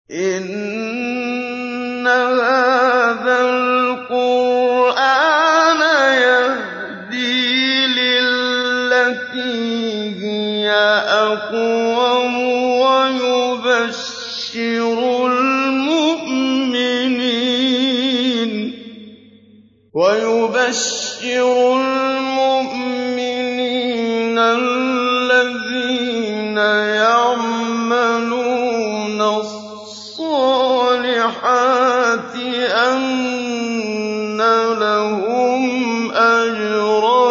إِنَّ هَٰذَا الْقُرْآنَ يَهْدِي لِلَّتِي هِيَ أَقْوَمُ وَيُبَشِّرُ الْمُؤْمِنِينَ الَّذِينَ يَعْمَلُونَ الصَّالِحَاتِ أَنَّ لَهُمْ أَجْرًا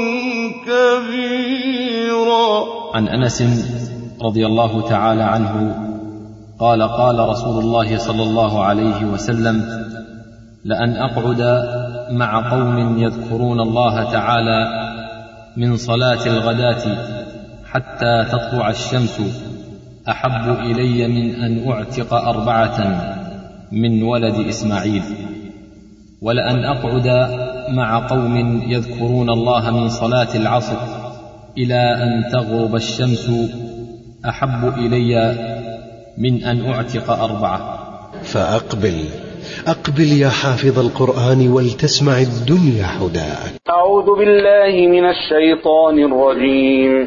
كَبِيرًا عن انس رضي الله تعالى عنه قال قال رسول الله صلى الله عليه وسلم لان اقعد مع قوم يذكرون الله تعالى من صلاه الغداه حتى تطلع الشمس احب الي من ان اعتق اربعه من ولد اسماعيل ولان اقعد مع قوم يذكرون الله من صلاه العصر الى ان تغرب الشمس احب الي من ان اعتق اربعه فأقبل أقبل يا حافظ القرآن ولتسمع الدنيا حداك أعوذ بالله من الشيطان الرجيم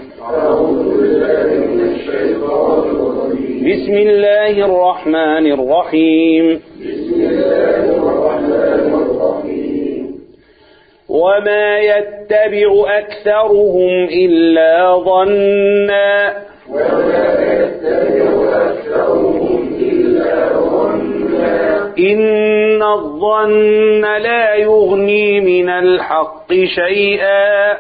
بسم الله الرحمن الرحيم وما يتبع أكثرهم إلا ظنا إن الظن لا يغني من الحق شيئا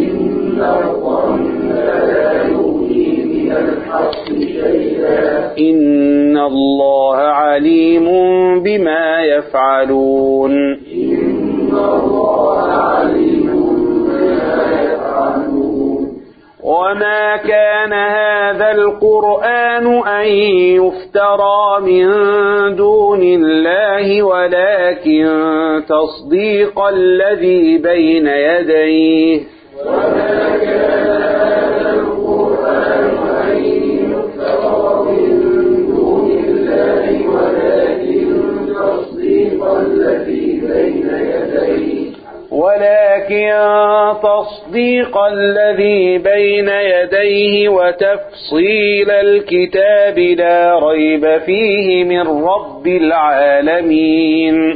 إن الله عليم بما يفعلون وما كان هذا القرآن أن يفترى من دون الله ولكن تصديق الذي بين يديه ولكن تصديق الذي بين يديه وتفصيل الكتاب لا ريب فيه من رب العالمين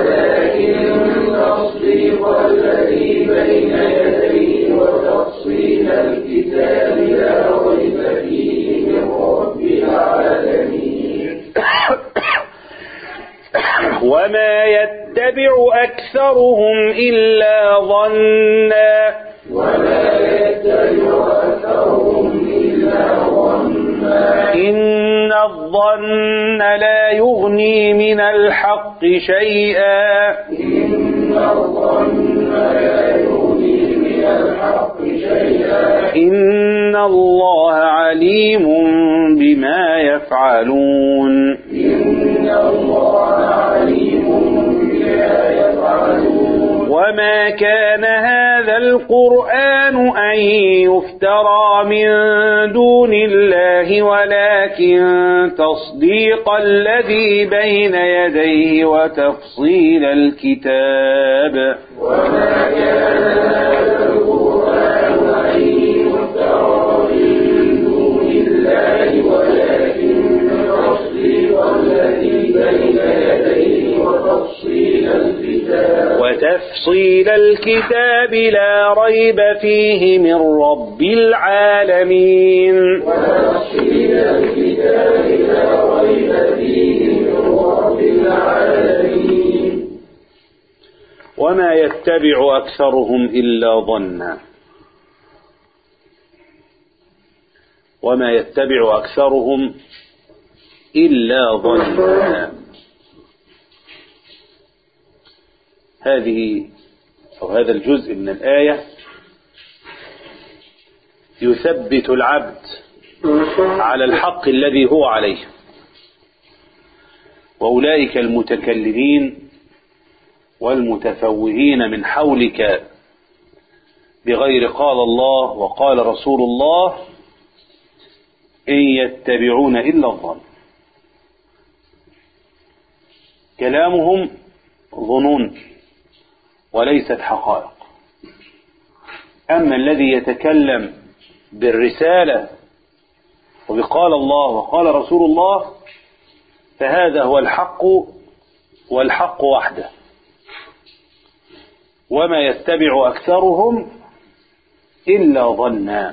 وما يتبع أكثرهم إلا ظنا إن الظن لا يغني من الحق شيئا إن الله عليم بما يفعلون وما كان هذا القرآن أن يفترى من دون الله ولكن تصديق الذي بين يديه وتفصيل الكتاب وتفصيل الكتاب لا ريب فيه من رب العالمين وما يتبع أكثرهم إلا ظنا وما يتبع أكثرهم إلا ظنا هذه أو هذا الجزء من الآية يثبت العبد على الحق الذي هو عليه وأولئك المتكلمين والمتفوهين من حولك بغير قال الله وقال رسول الله إن يتبعون إلا الظن كلامهم ظنون وليست حقائق أما الذي يتكلم بالرسالة وبقال الله وقال رسول الله فهذا هو الحق والحق وحده وما يتبع أكثرهم إلا ظنا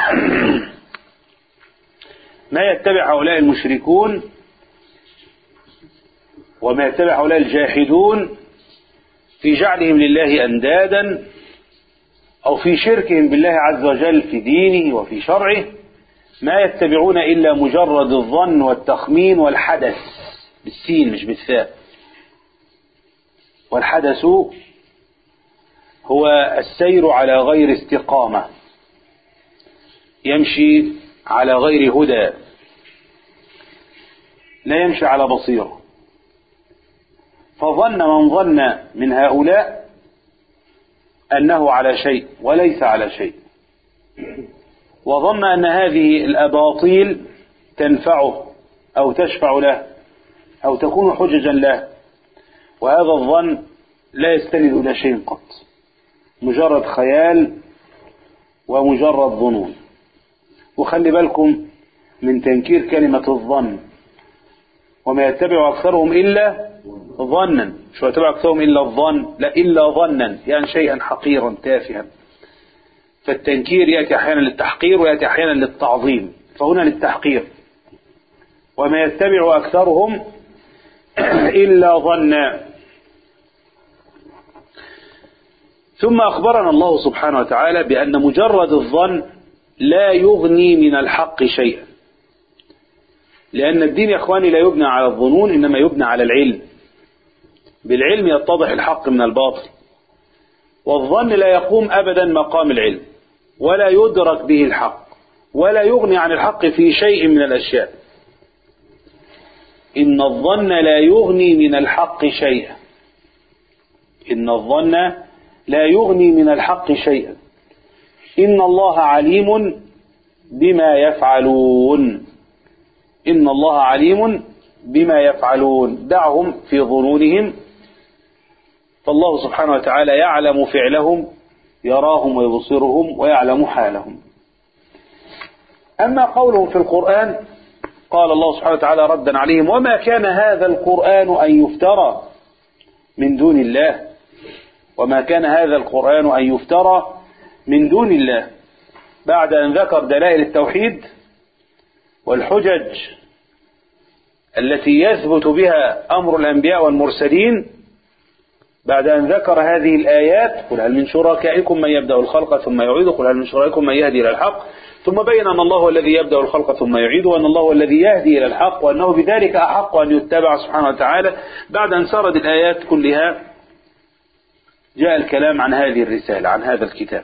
ما يتبع هؤلاء المشركون وما يتبع هؤلاء الجاحدون في جعلهم لله أندادا أو في شركهم بالله عز وجل في دينه وفي شرعه ما يتبعون إلا مجرد الظن والتخمين والحدث بالسين مش بالثاء والحدث هو السير على غير استقامة يمشي على غير هدى لا يمشي على بصيرة فظن من ظن من هؤلاء أنه على شيء وليس على شيء وظن أن هذه الأباطيل تنفعه أو تشفع له أو تكون حججا له وهذا الظن لا يستند إلى شيء قط مجرد خيال ومجرد ظنون وخلي بالكم من تنكير كلمة الظن وما يتبع أكثرهم إلا ظنا شو يتبع أكثرهم إلا الظن لا إلا ظنا يعني شيئا حقيرا تافها فالتنكير يأتي أحيانا للتحقير ويأتي أحيانا للتعظيم فهنا للتحقير وما يتبع أكثرهم إلا ظنا ثم أخبرنا الله سبحانه وتعالى بأن مجرد الظن لا يغني من الحق شيئا لأن الدين يا إخواني لا يبنى على الظنون إنما يبنى على العلم بالعلم يتضح الحق من الباطل والظن لا يقوم أبدا مقام العلم ولا يدرك به الحق ولا يغني عن الحق في شيء من الأشياء إن الظن لا يغني من الحق شيئا إن الظن لا يغني من الحق شيئا إن الله عليم بما يفعلون إن الله عليم بما يفعلون دعهم في ظنونهم فالله سبحانه وتعالى يعلم فعلهم يراهم ويبصرهم ويعلم حالهم أما قولهم في القرآن قال الله سبحانه وتعالى ردا عليهم وما كان هذا القرآن أن يفترى من دون الله وما كان هذا القرآن أن يفترى من دون الله بعد أن ذكر دلائل التوحيد والحجج التي يثبت بها أمر الأنبياء والمرسلين بعد أن ذكر هذه الآيات قل هل من شركائكم من يبدأ الخلق ثم يعيده قل هل من شركائكم من يهدي إلى الحق ثم بين أن الله هو الذي يبدأ الخلق ثم يعيده وأن الله هو الذي يهدي إلى الحق وأنه بذلك أحق أن يتبع سبحانه وتعالى بعد أن سرد الآيات كلها جاء الكلام عن هذه الرسالة عن هذا الكتاب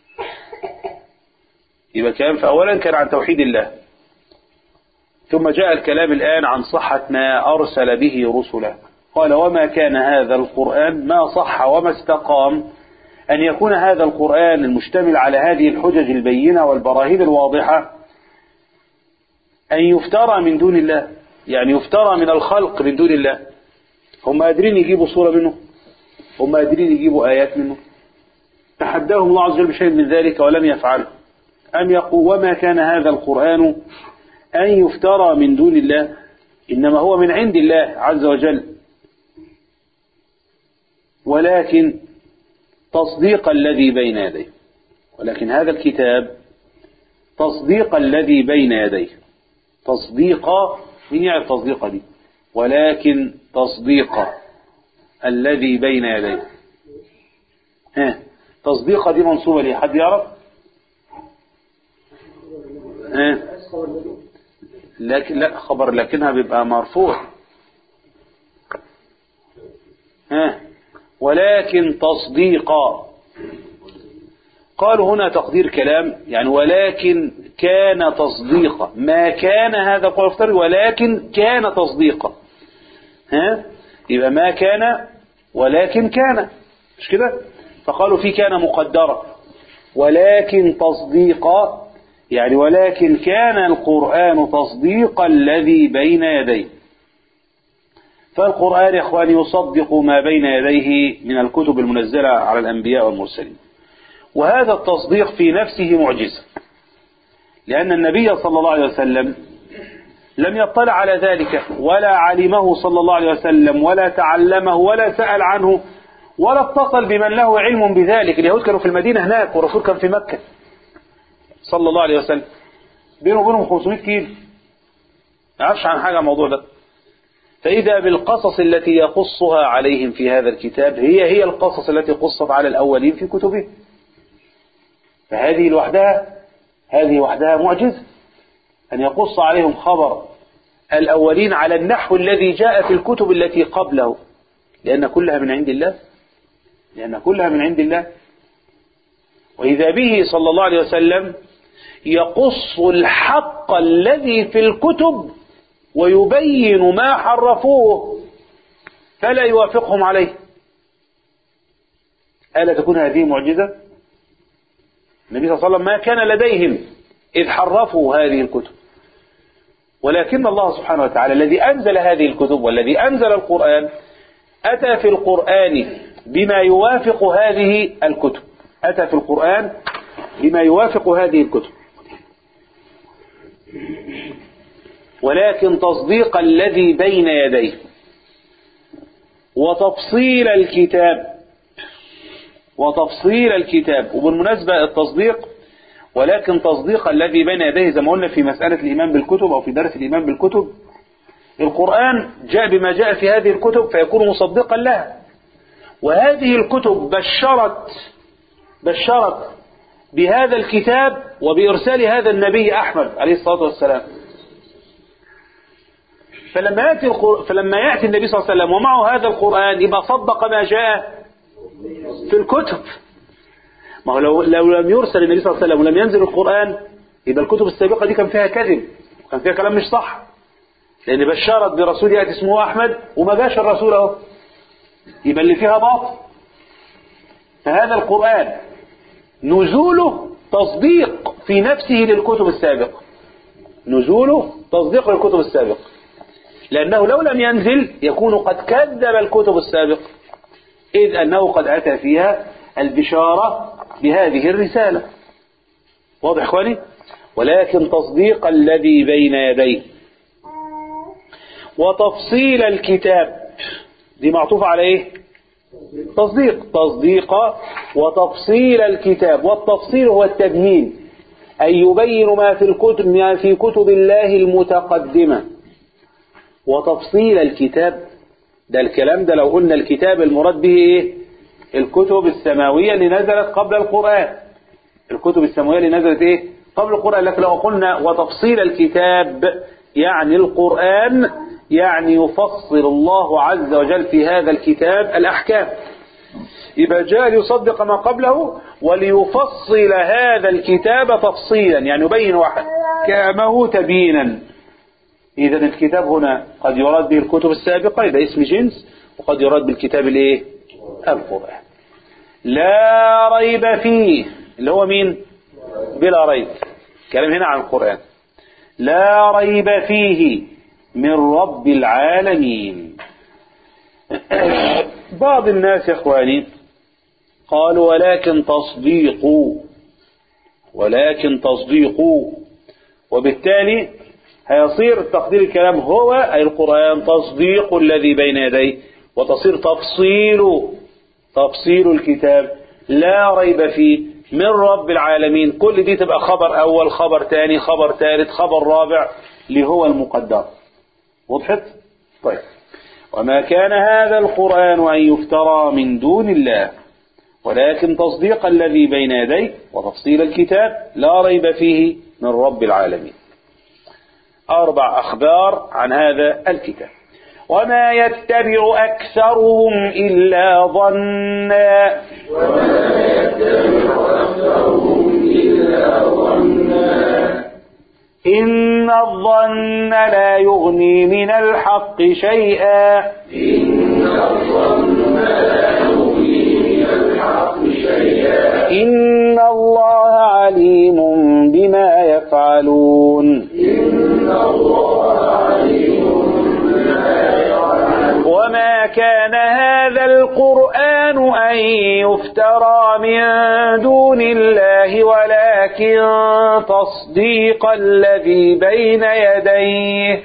يبقى كلام فأولا كان عن توحيد الله ثم جاء الكلام الآن عن صحة ما أرسل به رسله قال وما كان هذا القرآن ما صح وما استقام أن يكون هذا القرآن المشتمل على هذه الحجج البينة والبراهين الواضحة أن يفترى من دون الله يعني يفترى من الخلق من دون الله هم قادرين يجيبوا صورة منه هم قادرين يجيبوا آيات منه تحداهم الله عز وجل بشيء من ذلك ولم يفعله أم يقول وما كان هذا القرآن أن يفترى من دون الله إنما هو من عند الله عز وجل ولكن تصديق الذي بين يديه ولكن هذا الكتاب تصديق الذي بين يديه تصديق مين يعرف تصديق دي ولكن تصديق الذي بين يديه ها تصديق دي منصوبة ليه حد يعرف ها لكن لا خبر لكنها بيبقى مرفوع ها ولكن تصديقا قالوا هنا تقدير كلام يعني ولكن كان تصديقا ما كان هذا قول افترض ولكن كان تصديقا ها يبقى ما كان ولكن كان مش كده فقالوا في كان مقدرة ولكن تصديقا يعني ولكن كان القرآن تصديق الذي بين يديه فالقرآن يا إخواني يصدق ما بين يديه من الكتب المنزلة على الأنبياء والمرسلين وهذا التصديق في نفسه معجزة لأن النبي صلى الله عليه وسلم لم يطلع على ذلك ولا علمه صلى الله عليه وسلم ولا تعلمه ولا سأل عنه ولا اتصل بمن له علم بذلك اليهود كانوا في المدينة هناك والرسول كان في مكة صلى الله عليه وسلم بينه وبينهم 500 كيلو ما يعرفش عن حاجة عن الموضوع ده فإذا بالقصص التي يقصها عليهم في هذا الكتاب هي هي القصص التي قصت على الأولين في كتبه فهذه لوحدها هذه وحدها معجزة أن يقص عليهم خبر الأولين على النحو الذي جاء في الكتب التي قبله لأن كلها من عند الله لأن كلها من عند الله وإذا به صلى الله عليه وسلم يقص الحق الذي في الكتب ويبين ما حرفوه فلا يوافقهم عليه ألا تكون هذه معجزة النبي صلى الله عليه وسلم ما كان لديهم إذ حرفوا هذه الكتب ولكن الله سبحانه وتعالى الذي أنزل هذه الكتب والذي أنزل القرآن أتى في القرآن بما يوافق هذه الكتب أتى في القرآن بما يوافق هذه الكتب ولكن تصديق الذي بين يديه وتفصيل الكتاب وتفصيل الكتاب وبالمناسبة التصديق ولكن تصديق الذي بين يديه زي ما قلنا في مسألة الإيمان بالكتب أو في درس الإيمان بالكتب القرآن جاء بما جاء في هذه الكتب فيكون مصدقا لها وهذه الكتب بشرت بشرت بهذا الكتاب وبإرسال هذا النبي أحمد عليه الصلاة والسلام فلما يأتي, القر... فلما يأتي النبي صلى الله عليه وسلم ومعه هذا القرآن يبقى صدق ما جاء في الكتب ما هو لو, لو لم يرسل النبي صلى الله عليه وسلم ولم ينزل القرآن يبقى الكتب السابقة دي كان فيها كذب كان فيها كلام مش صح لأن بشرت برسول يأتي اسمه أحمد وما جاش الرسول أهو يبقى اللي فيها باطل فهذا القرآن نزوله تصديق في نفسه للكتب السابقة نزوله تصديق للكتب السابقة لأنه لو لم ينزل يكون قد كذب الكتب السابقة إذ أنه قد أتى فيها البشارة بهذه الرسالة واضح إخواني ولكن تصديق الذي بين يديه وتفصيل الكتاب دي معطوفة على ايه تصديق تصديق وتفصيل الكتاب والتفصيل هو التبيين أي يبين ما في الكتب ما في كتب الله المتقدمة وتفصيل الكتاب ده الكلام ده لو قلنا الكتاب المراد به ايه الكتب السماوية اللي نزلت قبل القرآن الكتب السماوية اللي نزلت ايه قبل القرآن لكن لو قلنا وتفصيل الكتاب يعني القرآن يعني يفصل الله عز وجل في هذا الكتاب الأحكام يبقى جاء ليصدق ما قبله وليفصل هذا الكتاب تفصيلا يعني يبين واحد كامه تبينا إذا الكتاب هنا قد يراد به الكتب السابقة إذا اسم جنس وقد يراد بالكتاب الايه القرآن لا ريب فيه اللي هو مين بلا ريب كلام هنا عن القرآن لا ريب فيه من رب العالمين بعض الناس يا اخواني قالوا ولكن تصديق ولكن تصديق وبالتالي هيصير تقدير الكلام هو أي القرآن تصديق الذي بين يديه وتصير تفصيل تفصيل الكتاب لا ريب فيه من رب العالمين كل دي تبقى خبر أول خبر ثاني خبر ثالث خبر رابع اللي هو المقدر وضحت طيب وما كان هذا القرآن أن يفترى من دون الله ولكن تصديق الذي بين يديه وتفصيل الكتاب لا ريب فيه من رب العالمين أربع أخبار عن هذا الكتاب وما يتبع أكثرهم إلا ظنا وما يتبع أكثرهم إلا ظنا إن الظن لا يغني من الحق شيئا إن الظن لا يغني من الحق شيئا إن الله عليم بما يفعلون إن الله عليم بما يفعل كان هذا القرآن أن يفترى من دون الله ولكن تصديق الذي بين يديه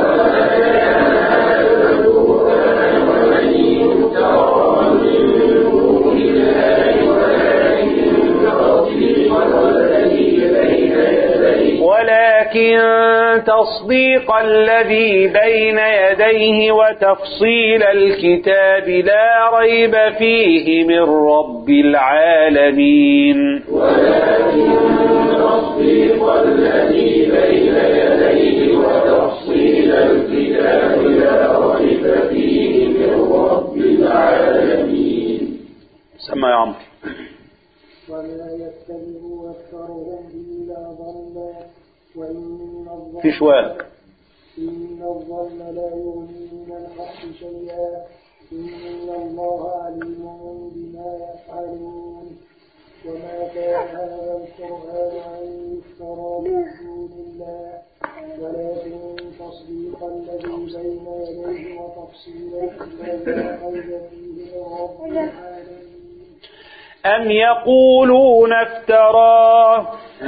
ولكن تصديق الذي بين يديه وتفصيل الكتاب لا ريب فيه من رب العالمين ولكن تصديق الذي بين يديه وتفصيل الكتاب لا ريب فيه من رب العالمين سمع يا عمرو ولا يتبع أكثرهم إلا ظنا وإن الظن في شوال إن الظن لا يغني من الحق شيئا إن الله عليم بما يفعلون وما كان هذا القرآن أن يفترى من دون الله ولكن تصديق الذي بين يديه وتفصيل الكتاب لا ريب فيه من رب العالمين أم يقولون افتراه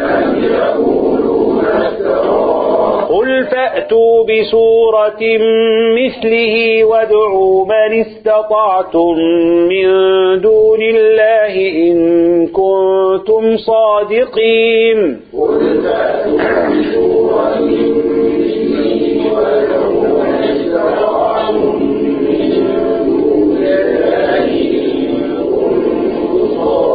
قل فأتوا بسورة مثله وادعوا من استطعتم من دون الله إن كنتم صادقين قل فأتوا بسورة مثله وادعوا من استطعتم من دون الله إن كنتم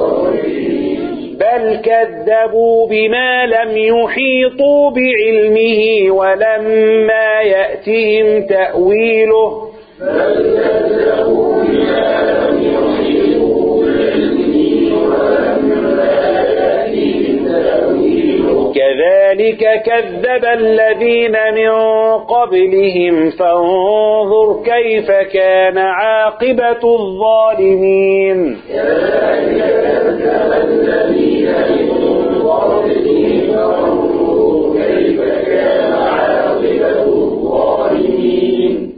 صادقين بل كذبوا بما لم يحيطوا بعلمه ولما يأتهم تأويله بل كذبوا بما لم يحيطوا بعلمه ولما يأتهم تأويله كذلك كذب الذين من قبلهم فانظر كيف كان عاقبة الظالمين كذلك كذب الذين من قبلهم فانظروا كيف كان عاقبة الظالمين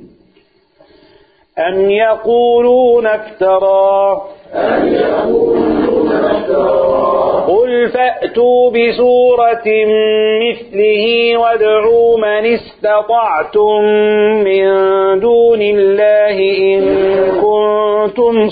أم يقولون افتراه أم يقولون افتراه قل فأتوا بسورة مثله وادعوا من استطعتم من دون الله إن كنتم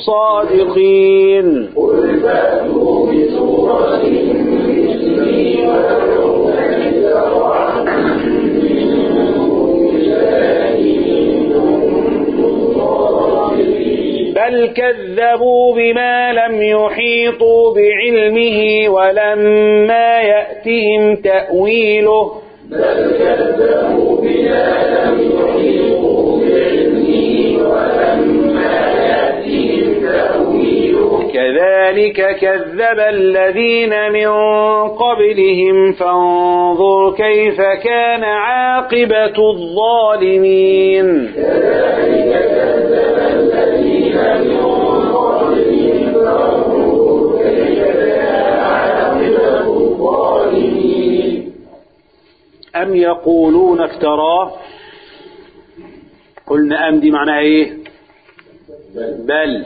صادقين قل فأتوا بسورة مثله وادعوا من استطعتم من دون الله إن كنتم صادقين بل كذبوا بما لم يحيطوا بعلمه ولما يأتهم تأويله بل كذبوا بما لم يحيطوا بعلمه ولما يأتهم تأويله كذلك كذب الذين من قبلهم فانظر كيف كان عاقبة الظالمين كذلك كذب الذين من قبلهم فانظروا كيف كان عاقبة الظالمين أم يقولون افتراه قلنا أم دي معناها إيه بل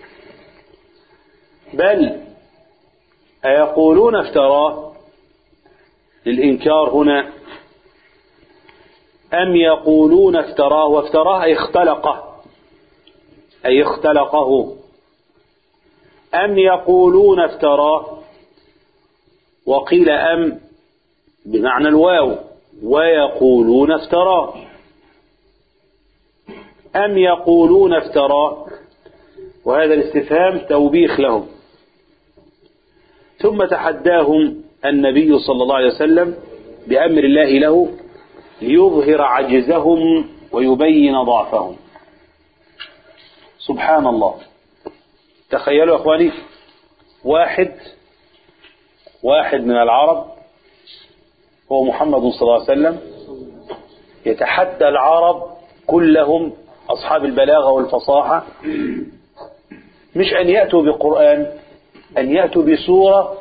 بل أيقولون افتراه للإنكار هنا أم يقولون افتراه وافتراه أي اختلقه أي اختلقه أم يقولون افتراه وقيل أم بمعنى الواو ويقولون افتراه أم يقولون افتراه وهذا الاستفهام توبيخ لهم ثم تحداهم النبي صلى الله عليه وسلم بأمر الله له ليظهر عجزهم ويبين ضعفهم سبحان الله تخيلوا يا اخواني واحد واحد من العرب هو محمد صلى الله عليه وسلم يتحدى العرب كلهم أصحاب البلاغة والفصاحة مش أن يأتوا بقرآن أن يأتوا بسورة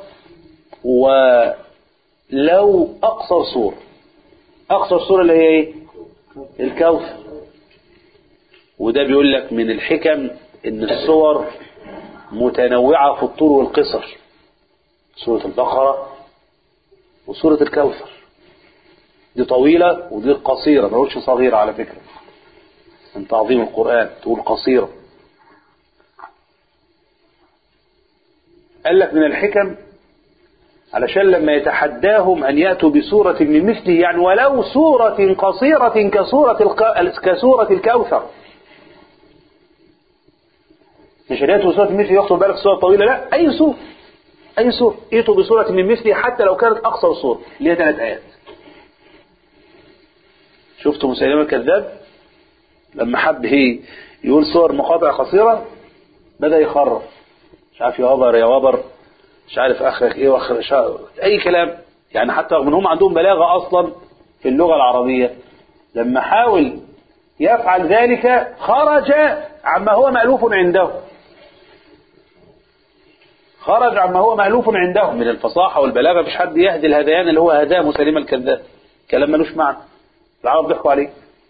ولو أقصر سورة أقصر سورة اللي هي إيه؟ الكوثر وده بيقول لك من الحكم ان الصور متنوعة في الطول والقصر سورة البقرة وسورة الكوثر دي طويلة ودي قصيرة ما نقولش صغيرة على فكرة من تعظيم القرآن تقول قصيرة قال لك من الحكم علشان لما يتحداهم أن يأتوا بسورة من مثله يعني ولو سورة قصيرة كسورة, الك... كسورة الكوثر مش هنأتوا بسورة من مثله يخطر بالك سورة طويلة لا أي سورة أي سورة ائتوا بسورة من مثله حتى لو كانت أقصر سورة اللي هي ثلاث آيات شفتوا مسيلمة الكذاب لما حب هي يقول صور مقاطع قصيرة بدأ يخرف مش عارف يا وبر يا وبر مش عارف اخرك ايه واخر شا... اي كلام يعني حتى رغم ان هم عندهم بلاغه اصلا في اللغه العربيه لما حاول يفعل ذلك خرج عما هو مألوف عنده خرج عما هو مألوف عندهم من الفصاحه والبلاغه مش حد يهدي الهذيان اللي هو هداه مسلم الكذاب كلام ملوش معنى العرب ضحكوا عليه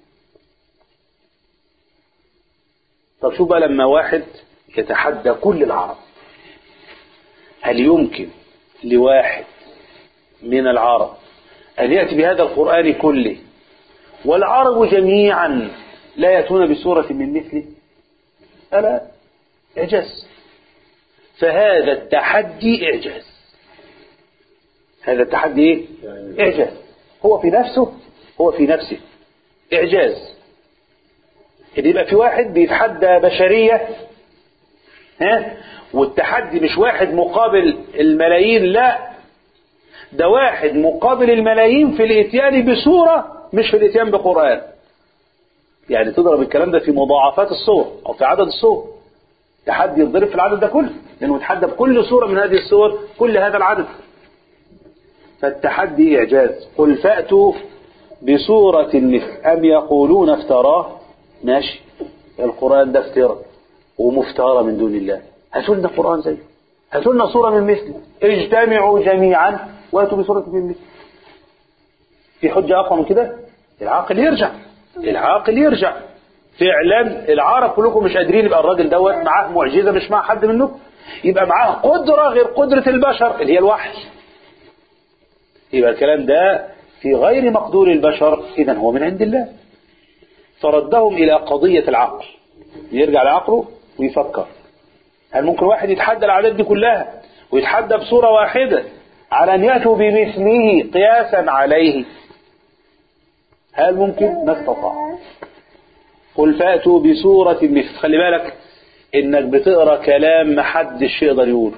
طب شوف بقى لما واحد يتحدى كل العرب هل يمكن لواحد من العرب أن يأتي بهذا القرآن كله والعرب جميعا لا يأتون بسورة من مثله ألا إعجاز فهذا التحدي إعجاز هذا التحدي إيه؟ إعجاز هو في نفسه هو في نفسه إعجاز إن يبقى في واحد بيتحدى بشرية ها والتحدي مش واحد مقابل الملايين لا ده واحد مقابل الملايين في الاتيان بسورة مش في الاتيان بقرآن يعني تضرب الكلام ده في مضاعفات الصور او في عدد الصور تحدي يضرب في العدد ده كله لانه يتحدى بكل صورة من هذه الصور كل هذا العدد فالتحدي اعجاز قل فأتوا بسورة مثل ام يقولون افتراه ماشي القرآن ده افتراء ومفترى من دون الله هاتوا لنا قرآن زيه هاتوا لنا صورة من مثله اجتمعوا جميعا واتوا بصورة من مثله في حجة أقوى من كده العاقل يرجع العاقل يرجع فعلا العرب كلكم مش قادرين يبقى الراجل دوت معاه معجزة مش مع حد منكم يبقى معاه قدرة غير قدرة البشر اللي هي الوحي يبقى الكلام ده في غير مقدور البشر إذا هو من عند الله فردهم إلى قضية العقل يرجع لعقله ويفكر هل ممكن واحد يتحدى الأعداد دي كلها ويتحدى بصورة واحدة على أن يأتوا بمثله قياسا عليه هل ممكن ما استطاع قل فأتوا بصورة مثل خلي بالك إنك بتقرأ كلام محدش يقدر يقوله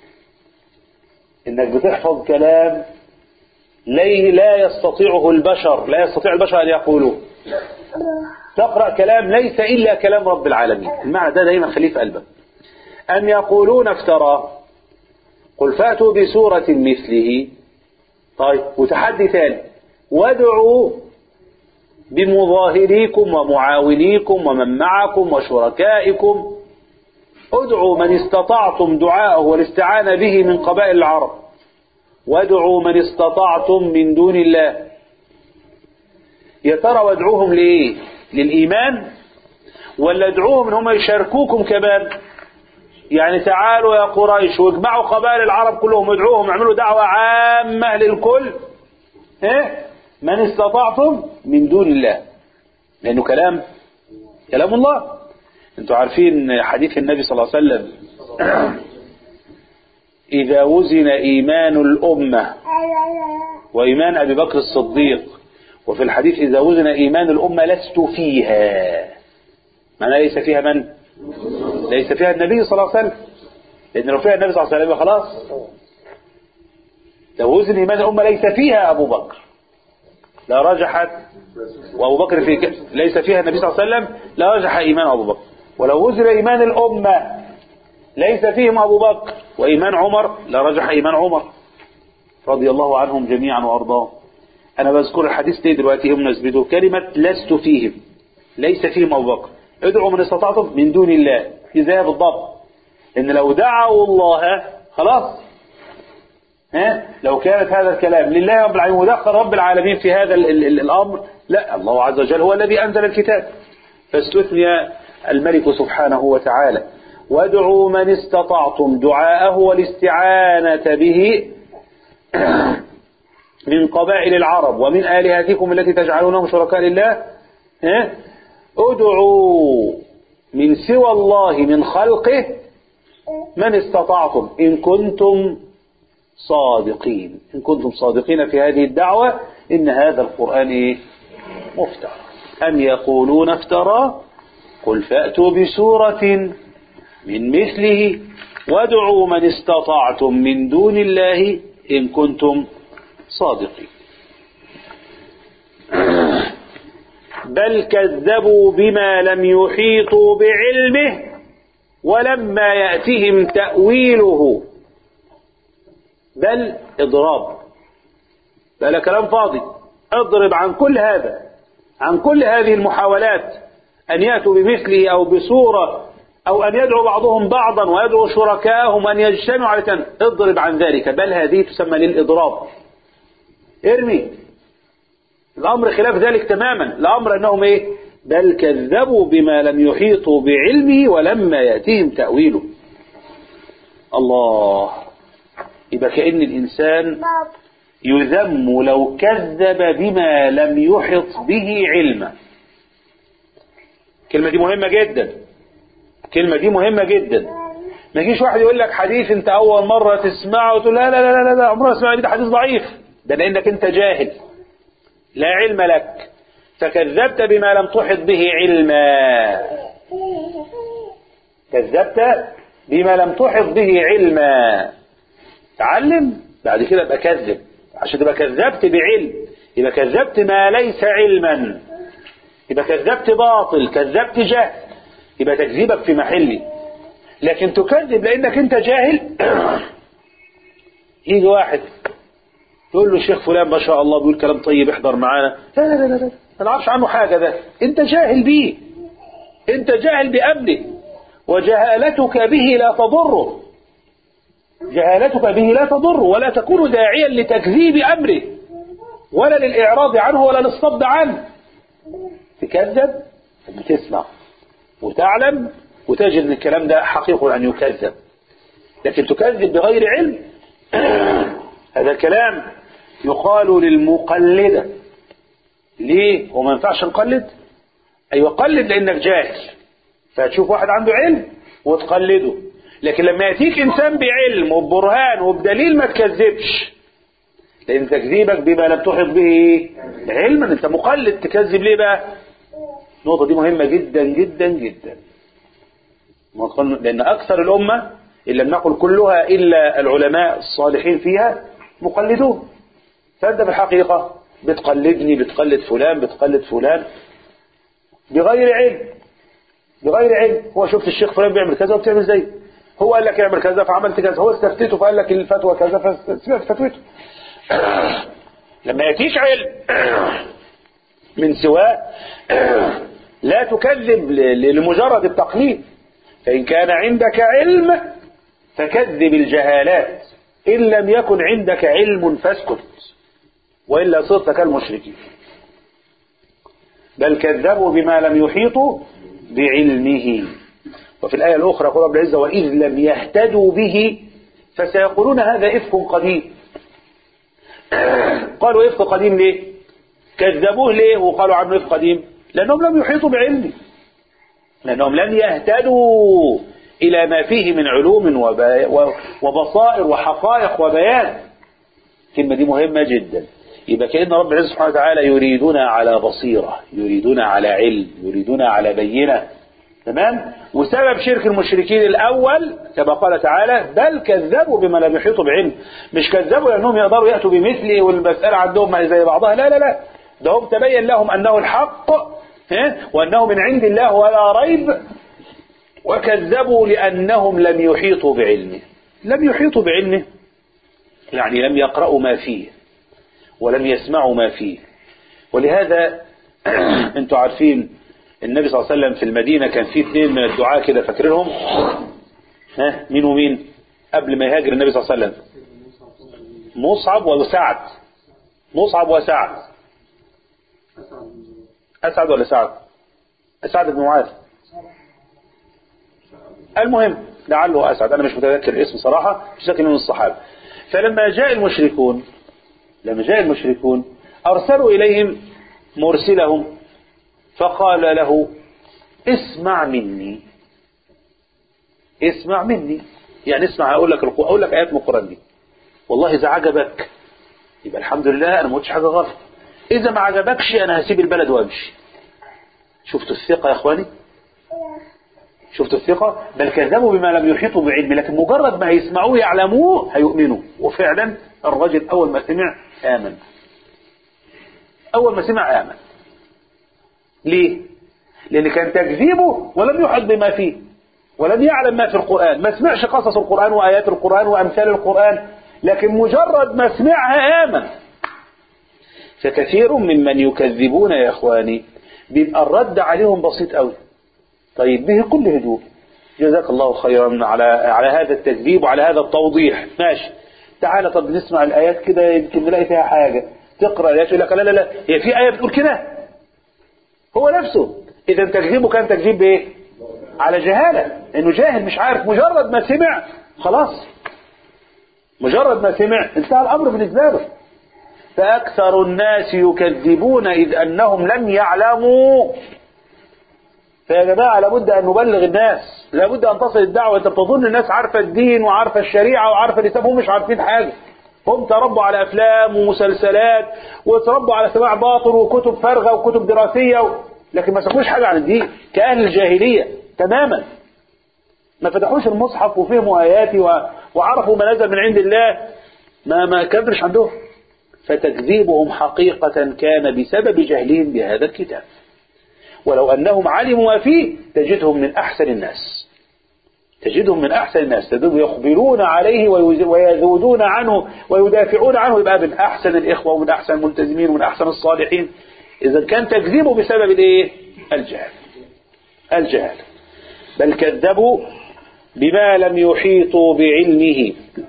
إنك بتحفظ كلام ليه لا يستطيعه البشر لا يستطيع البشر أن يقولوه تقرأ كلام ليس إلا كلام رب العالمين المعنى ده دايما خليه في قلبك أم يقولون افترى قل فأتوا بسورة مثله طيب وتحدي ثاني وادعوا بمظاهريكم ومعاونيكم ومن معكم وشركائكم ادعوا من استطعتم دعاءه والاستعانة به من قبائل العرب وادعوا من استطعتم من دون الله يا ترى وادعوهم لإيه للإيمان ولا ادعوهم ان هم يشاركوكم كمان يعني تعالوا يا قريش واجمعوا قبائل العرب كلهم ادعوهم اعملوا دعوة عامة للكل ايه من استطعتم من دون الله لأنه كلام كلام الله انتوا عارفين حديث النبي صلى الله عليه وسلم إذا وزن إيمان الأمة وإيمان أبي بكر الصديق وفي الحديث إذا وزن إيمان الأمة لست فيها معنى ليس فيها من ليس فيها النبي صلى الله عليه وسلم لأن لو فيها النبي صلى الله عليه وسلم خلاص لو وزن إيمان الأمة ليس فيها أبو بكر لا رجحت وأبو بكر في ك... ليس فيها النبي صلى الله عليه وسلم لا رجح إيمان أبو بكر ولو وزن إيمان الأمة ليس فيهم أبو بكر وإيمان عمر لا رجح إيمان عمر رضي الله عنهم جميعا وأرضاهم أنا بذكر الحديث ليه دلوقتي هم نسبته كلمة لست فيهم ليس فيهم أبو بكر ادعوا من استطعتم من دون الله إزاي بالضبط إن لو دعوا الله خلاص ها لو كانت هذا الكلام لله رب العالمين ودخل رب العالمين في هذا ال ال ال الأمر لا الله عز وجل هو الذي أنزل الكتاب فاستثني الملك سبحانه وتعالى وادعوا من استطعتم دعاءه والاستعانة به من قبائل العرب ومن آلهتكم التي تجعلونهم شركاء لله ها؟ ادعوا من سوى الله من خلقه من استطعتم إن كنتم صادقين إن كنتم صادقين في هذه الدعوة إن هذا القرآن إيه؟ مفترى أم يقولون افترى قل فأتوا بسورة من مثله وادعوا من استطعتم من دون الله إن كنتم صادقين بل كذبوا بما لم يحيطوا بعلمه ولما يأتهم تأويله بل إضراب بل كلام فاضي اضرب عن كل هذا عن كل هذه المحاولات أن يأتوا بمثله أو بصورة أو أن يدعو بعضهم بعضا ويدعو شركاءهم أن يجتمعوا على تن اضرب عن ذلك بل هذه تسمى للإضراب ارمي الأمر خلاف ذلك تماما الأمر أنهم إيه بل كذبوا بما لم يحيطوا بعلمه ولما يأتيهم تأويله الله يبقى كأن الإنسان يذم لو كذب بما لم يحط به علما الكلمة دي مهمة جدا الكلمة دي مهمة جدا ما يجيش واحد يقول لك حديث انت اول مرة تسمعه وتقول لا لا لا لا, لا عمرنا اسمع ده حديث ضعيف ده لانك انت جاهل لا علم لك فكذبت بما لم تحط به علما كذبت بما لم تحط به علما تعلم بعد كده ابقى كذب عشان تبقى كذبت بعلم يبقى كذبت ما ليس علما يبقى كذبت باطل كذبت جهل يبقى تكذيبك في محله لكن تكذب لانك انت جاهل يجي واحد يقول له الشيخ فلان ما شاء الله بيقول كلام طيب احضر معانا لا لا لا لا ما نعرفش عنه حاجة ده انت جاهل بيه انت جاهل بأمره وجهالتك به لا تضره جهالتك به لا تضر ولا تكون داعيا لتكذيب أمره ولا للإعراض عنه ولا للصد عنه تكذب بتسمع وتعلم وتجد ان الكلام ده حقيق ان يكذب لكن تكذب بغير علم هذا الكلام يقال للمقلدة ليه وما ينفعش نقلد ايوه قلد لانك جاهل فتشوف واحد عنده علم وتقلده لكن لما يأتيك إنسان بعلم وببرهان وبدليل ما تكذبش لأن تكذيبك بما لم تحط به علما أنت مقلد تكذب ليه بقى النقطة دي مهمة جدا جدا جدا لأن أكثر الأمة إن لم نقل كلها إلا العلماء الصالحين فيها مقلدون فأنت في الحقيقة بتقلدني بتقلد فلان بتقلد فلان بغير علم بغير علم هو شفت الشيخ فلان بيعمل كذا وبتعمل زيه هو قال لك اعمل كذا فعملت كذا هو استفتيته فقال لك الفتوى كذا فسمعت فتوته لما يأتيش علم من سواه لا تكذب لمجرد التقليد فإن كان عندك علم فكذب الجهالات إن لم يكن عندك علم فاسكت وإلا صرت كالمشركين بل كذبوا بما لم يحيطوا بعلمه وفي الآية الأخرى يقول رب العزة وإذ لم يهتدوا به فسيقولون هذا إفك قديم قالوا إفك قديم ليه كذبوه ليه وقالوا عنه إفك قديم لأنهم لم يحيطوا بعلمه لأنهم لم يهتدوا إلى ما فيه من علوم وبصائر وحقائق وبيان الكلمة دي مهمة جدا يبقى كأن رب العزة سبحانه وتعالى يريدنا على بصيرة يريدنا على علم يريدنا على بينة تمام وسبب شرك المشركين الأول كما قال تعالى بل كذبوا بما لم يحيطوا بعلم مش كذبوا لأنهم يقدروا يأتوا بمثله والمسألة عندهم زي بعضها لا لا لا ده هم تبين لهم أنه الحق وأنه من عند الله ولا ريب وكذبوا لأنهم لم يحيطوا بعلمه لم يحيطوا بعلمه يعني لم يقرأوا ما فيه ولم يسمعوا ما فيه ولهذا انتوا عارفين النبي صلى الله عليه وسلم في المدينة كان في اثنين من الدعاة كده فاكرينهم ها مين ومين قبل ما يهاجر النبي صلى الله عليه وسلم مصعب وسعد مصعب وسعد أسعد ولا سعد أسعد بن معاذ المهم لعله أسعد أنا مش متذكر الاسم صراحة مش فاكر من الصحابة فلما جاء المشركون لما جاء المشركون أرسلوا إليهم مرسلهم فقال له اسمع مني اسمع مني يعني اسمع أقول لك القرآن أقول لك آيات من القرآن دي والله إذا عجبك يبقى الحمد لله أنا ما قلتش حاجة غلط إذا ما عجبكش أنا هسيب البلد وأمشي شفتوا الثقة يا إخواني شفتوا الثقة بل كذبوا بما لم يحيطوا بعلم لكن مجرد ما يسمعوه يعلموه هيؤمنوا وفعلا الرجل أول ما سمع آمن أول ما سمع آمن ليه لأن كان تكذيبه ولم يحط بما فيه ولم يعلم ما في القرآن ما سمعش قصص القرآن وآيات القرآن وأمثال القرآن لكن مجرد ما سمعها آمن فكثير ممن يكذبون يا إخواني بيبقى الرد عليهم بسيط قوي طيب به كل هدوء جزاك الله خيرا على على هذا التكذيب وعلى هذا التوضيح ماشي تعالى طب نسمع الآيات كده يمكن نلاقي فيها حاجة تقرأ الآيات يقول لك لا لا لا هي في آية بتقول كده هو نفسه إذا تكذيبه كان تكذيب بإيه؟ على جهالة إنه جاهل مش عارف مجرد ما سمع خلاص مجرد ما سمع انتهى الأمر بالنسبة له فأكثر الناس يكذبون إذ أنهم لم يعلموا فيا جماعة لابد أن نبلغ الناس لابد أن تصل الدعوة أنت بتظن الناس عارفة الدين وعارفة الشريعة وعارفة الإسلام هم مش عارفين حاجة هم تربوا على أفلام ومسلسلات وتربوا على سماع باطل وكتب فارغة وكتب دراسية و... لكن ما سمعوش حاجة عن الدين كأهل الجاهلية تماما ما فتحوش المصحف وفهموا آياتي و... وعرفوا ما نزل من عند الله ما ما كبرش عندهم فتكذيبهم حقيقة كان بسبب جهلهم بهذا الكتاب ولو أنهم علموا ما فيه تجدهم من أحسن الناس تجدهم من أحسن الناس تجدهم يخبرون عليه ويذودون عنه ويدافعون عنه يبقى من أحسن الإخوة ومن أحسن الملتزمين ومن أحسن الصالحين إذا كان تكذيبه بسبب الإيه؟ الجهل الجهل بل كذبوا بما لم يحيطوا بعلمه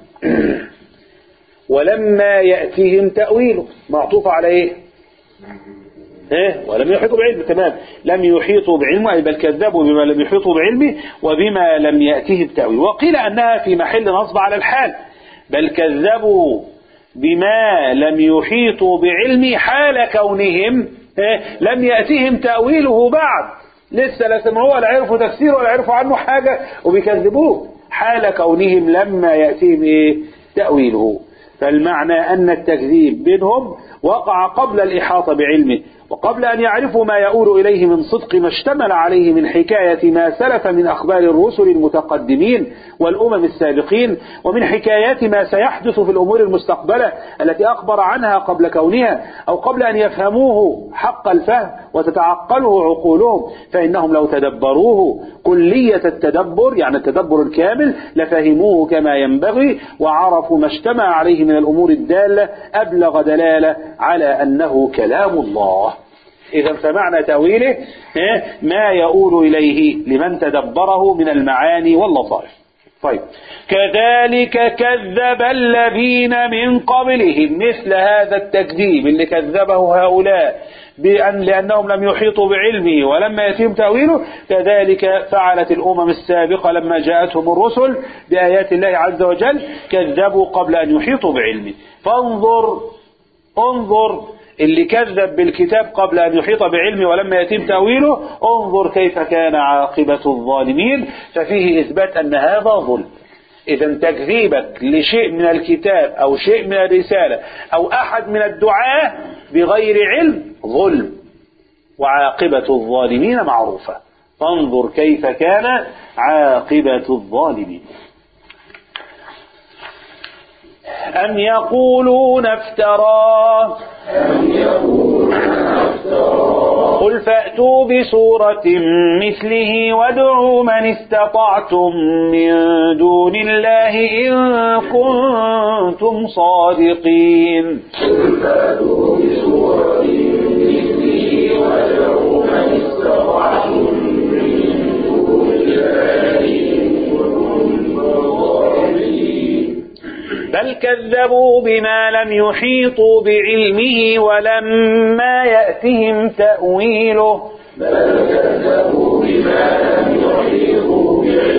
ولما يأتيهم تأويله معطوف على إيه؟ إيه؟ ولم يحيطوا بعلمه تمام لم يحيطوا بعلمه أي بل كذبوا بما لم يحيطوا بعلمه وبما لم يأتهم تأويل وقيل أنها في محل نصب على الحال بل كذبوا بما لم يحيطوا بعلمه حال كونهم إيه؟ لم يأتهم تأويله بعد لسه لا سمعوه ولا عرفوا تفسيره ولا عرفوا عنه حاجة وبيكذبوه حال كونهم لما يأتيهم إيه؟ تأويله فالمعنى أن التكذيب منهم وقع قبل الإحاطة بعلمه وقبل أن يعرفوا ما يؤول إليه من صدق ما اشتمل عليه من حكاية ما سلف من أخبار الرسل المتقدمين والأمم السابقين ومن حكايات ما سيحدث في الأمور المستقبلة التي أخبر عنها قبل كونها أو قبل أن يفهموه حق الفهم وتتعقله عقولهم فإنهم لو تدبروه كلية التدبر يعني التدبر الكامل لفهموه كما ينبغي وعرفوا ما اجتمع عليه من الأمور الدالة أبلغ دلالة على أنه كلام الله إذا سمعنا تأويله ما يؤول إليه لمن تدبره من المعاني واللطائف طيب كذلك كذب الذين من قبلهم مثل هذا التكذيب اللي كذبه هؤلاء بأن لأنهم لم يحيطوا بعلمه ولما يتم تأويله كذلك فعلت الأمم السابقة لما جاءتهم الرسل بآيات الله عز وجل كذبوا قبل أن يحيطوا بعلمه فانظر انظر اللي كذب بالكتاب قبل أن يحيط بعلمه ولما يتم تأويله انظر كيف كان عاقبة الظالمين ففيه إثبات أن هذا ظلم إذا تكذيبك لشيء من الكتاب أو شيء من الرسالة أو أحد من الدعاة بغير علم ظلم وعاقبة الظالمين معروفة فانظر كيف كان عاقبة الظالمين أم يقولون افتراه قل فأتوا بسورة مثله وادعوا من استطعتم من دون الله إن كنتم صادقين قل فأتوا بسورة مثله وادعوا من استطعتم من دون الله إن كنتم صادقين بل كذبوا بما لم يحيطوا بعلمه ولما يأتهم تأويله بل كذبوا بما لم يحيطوا بعلمه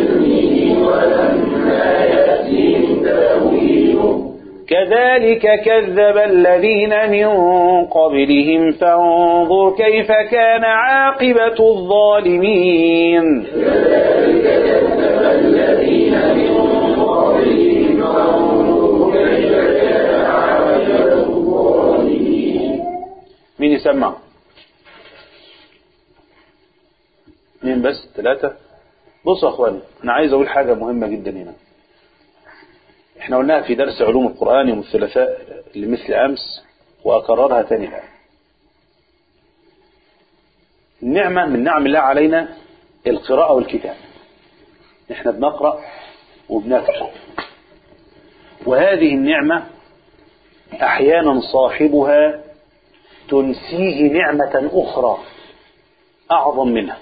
كذلك كذب الذين من قبلهم فانظر كيف كان عاقبة الظالمين مين يسمع مين بس ثلاثة بصوا يا اخواني انا عايز اقول حاجة مهمة جدا هنا احنا قلناها في درس علوم القرآن يوم الثلاثاء لمثل امس واكررها تاني الان النعمة من نعم الله علينا القراءة والكتاب احنا بنقرأ وبنكتب وهذه النعمة احيانا صاحبها تنسيه نعمة اخرى اعظم منها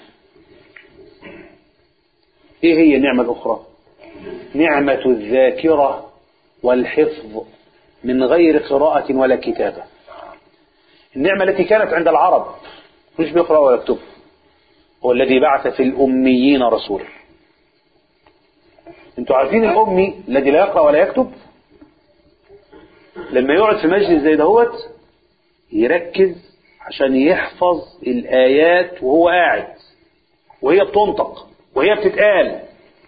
ايه هي النعمة الاخرى نعمة الذاكرة والحفظ من غير قراءة ولا كتابة النعمة التي كانت عند العرب مش بيقرأ ولا يكتب هو الذي بعث في الأميين رسولا انتوا عارفين الأمي الذي لا يقرأ ولا يكتب لما يقعد في مجلس زي دهوت يركز عشان يحفظ الآيات وهو قاعد وهي بتنطق وهي بتتقال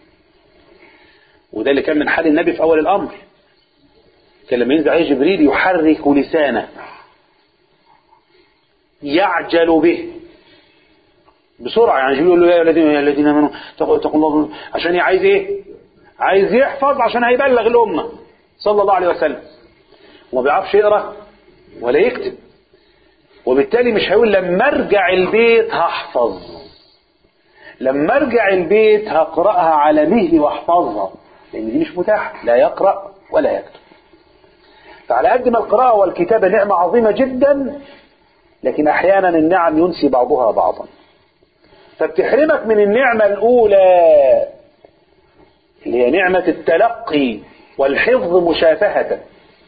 وده اللي كان من حال النبي في أول الأمر كان لما ينزل عليه جبريل يحرك لسانه يعجل به بسرعة يعني جبريل يقول له يا الذين يا الذين آمنوا اتقوا الله عشان عايز ايه؟ عايز يحفظ عشان هيبلغ الأمة صلى الله عليه وسلم وما بيعرفش يقرأ ولا يكتب وبالتالي مش هيقول لما ارجع البيت هحفظ لما ارجع البيت هقرأها على مهلي واحفظها لان دي مش متاحة لا يقرأ ولا يكتب فعلى قد ما القراءة والكتابة نعمة عظيمة جدا لكن احيانا النعم ينسي بعضها بعضا فبتحرمك من النعمة الاولى اللي هي نعمة التلقي والحفظ مشافهة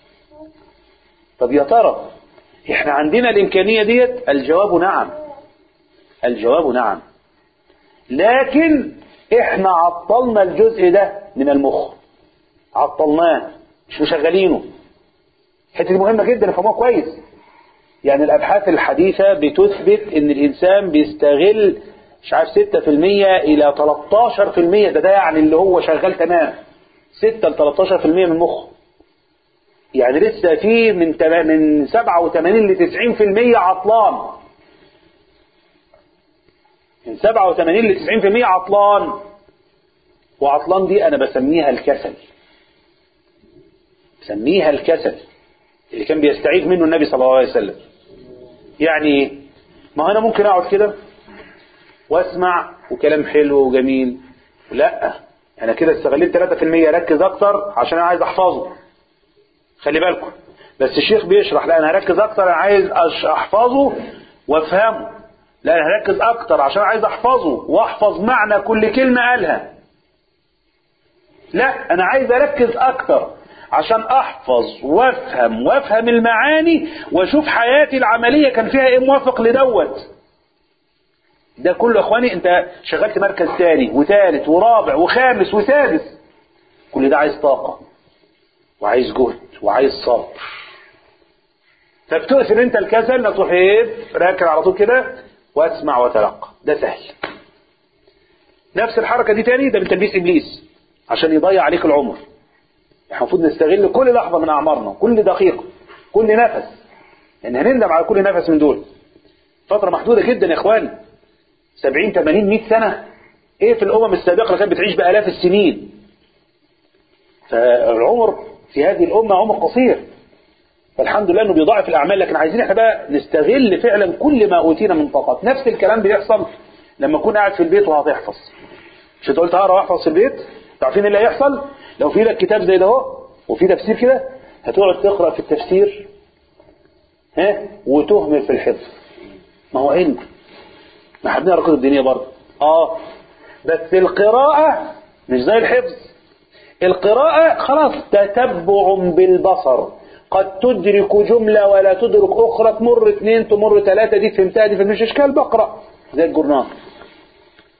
طب يا ترى احنا عندنا الامكانية ديت الجواب نعم الجواب نعم لكن احنا عطلنا الجزء ده من المخ عطلناه مش مشغلينه الحته دي مهمه جدا نفهموها كويس يعني الابحاث الحديثه بتثبت ان الانسان بيستغل مش عارف 6% الى 13% ده ده يعني اللي هو شغال تمام 6 ل 13% من مخه يعني لسه في من تم- من 87 ل 90% عطلان من 87 ل 90% عطلان وعطلان دي انا بسميها الكسل بسميها الكسل اللي كان بيستعيذ منه النبي صلى الله عليه وسلم يعني إيه؟ ما هو انا ممكن اقعد كده واسمع وكلام حلو وجميل لا انا كده استغليت 3% ركز اكتر عشان انا عايز احفظه خلي بالكم بس الشيخ بيشرح لا انا هركز اكتر انا عايز أش- احفظه وافهمه لا انا هركز اكتر عشان عايز احفظه واحفظ معنى كل كلمة قالها لا انا عايز اركز اكتر عشان احفظ وافهم وافهم المعاني واشوف حياتي العملية كان فيها ايه موافق لدوت ده كله يا اخواني انت شغلت مركز ثاني وثالث ورابع وخامس وسادس كل ده عايز طاقة وعايز جهد وعايز صبر فبتؤثر انت الكسل انك تروح ايه راكن على طول كده واسمع واتلقى ده سهل نفس الحركة دي تاني ده من تلبيس ابليس عشان يضيع عليك العمر احنا المفروض نستغل كل لحظة من اعمارنا كل دقيقة كل نفس لان هنندم على كل نفس من دول فترة محدودة جدا يا اخوان 70 80 100 سنة ايه في الامم السابقة اللي كانت بتعيش بالاف السنين فالعمر في هذه الامة عمر قصير فالحمد لله انه بيضاعف الاعمال لكن عايزين احنا بقى نستغل فعلا كل ما اوتينا من طاقات نفس الكلام بيحصل لما اكون قاعد في البيت وهتحفظ مش انت قلت هقرا واحفظ في البيت عارفين ايه اللي هيحصل لو في لك كتاب زي ده اهو وفي تفسير كده هتقعد تقرا في التفسير ها وتهمل في الحفظ ما هو علم ما احنا بنقرا كتب الدنيا برضه اه بس القراءة مش زي الحفظ القراءة خلاص تتبع بالبصر قد تدرك جملة ولا تدرك أخرى تمر اثنين تمر ثلاثة دي فهمتها دي فمش إشكال بقرأ زي الجورنال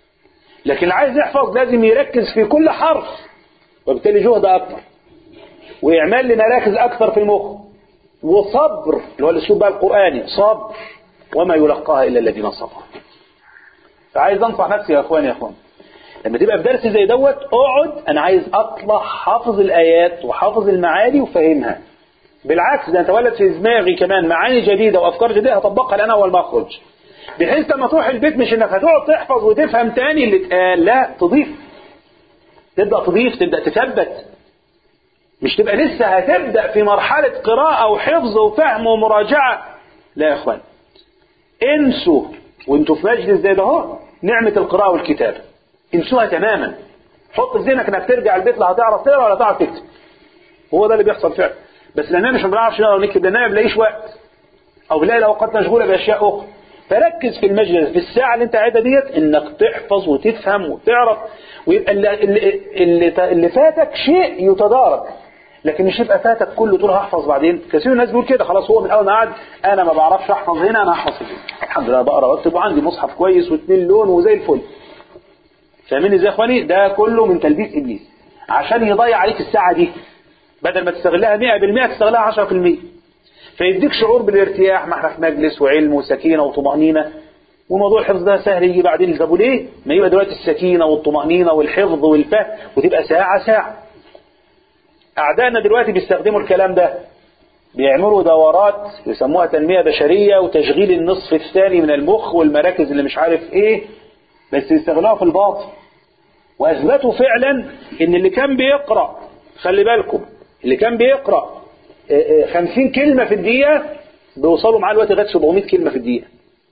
لكن اللي عايز يحفظ لازم يركز في كل حرف وبالتالي جهد أكتر وإعمال لمراكز أكثر في المخ وصبر اللي هو الأسلوب بقى القرآني صبر وما يلقاها إلا الذين صبروا فعايز أنصح نفسي يا أخواني يا أخوان لما تبقى في درس زي دوت اقعد أنا عايز أطلع حافظ الآيات وحافظ المعاني وفاهمها بالعكس ده تولد في دماغي كمان معاني جديدة وأفكار جديدة هطبقها الآن أول ما أخرج بحيث لما تروح البيت مش إنك هتقعد تحفظ وتفهم تاني اللي اتقال لا تضيف تبدأ تضيف تبدأ تثبت مش تبقى لسه هتبدأ في مرحلة قراءة وحفظ وفهم ومراجعة لا يا اخوان انسوا وانتوا في مجلس زي ده اهو نعمة القراءة والكتابة انسوها تماما حط في ذهنك انك ترجع البيت لا هتعرف تقرا ولا تعرف تكتب هو ده اللي بيحصل فعلا بس لاننا مش بنعرفش نقرا ونكتب لاننا ما بنلاقيش وقت او بنلاقي الاوقات مشغوله باشياء اخرى فركز في المجلس في الساعه اللي انت قاعدها ديت انك تحفظ وتفهم وتعرف ويبقى اللي, اللي, اللي, اللي فاتك شيء يتدارك لكن مش يبقى فاتك كله تقول هحفظ بعدين كثير من الناس بيقول كده خلاص هو من اول ما قعد انا ما بعرفش احفظ هنا انا هحفظ هنا الحمد لله بقرا واكتب وعندي مصحف كويس واثنين لون وزي الفل فاهمين ازاي يا اخواني ده كله من تلبيس ابليس عشان يضيع عليك الساعه دي بدل ما تستغلها 100% تستغلها 10% فيديك شعور بالارتياح ما احنا في مجلس وعلم وسكينه وطمانينه وموضوع الحفظ ده سهل يجي بعدين طب وليه؟ ما يبقى دلوقتي السكينه والطمانينه والحفظ والفهم وتبقى ساعه ساعه أعدائنا دلوقتي بيستخدموا الكلام ده بيعملوا دورات يسموها تنمية بشرية وتشغيل النصف الثاني من المخ والمراكز اللي مش عارف ايه بس يستغلوها في الباطل وأثبتوا فعلا إن اللي كان بيقرأ خلي بالكم اللي كان بيقرأ خمسين كلمة في الدقيقة بيوصلوا معاه الوقت لغاية 700 كلمة في الدقيقة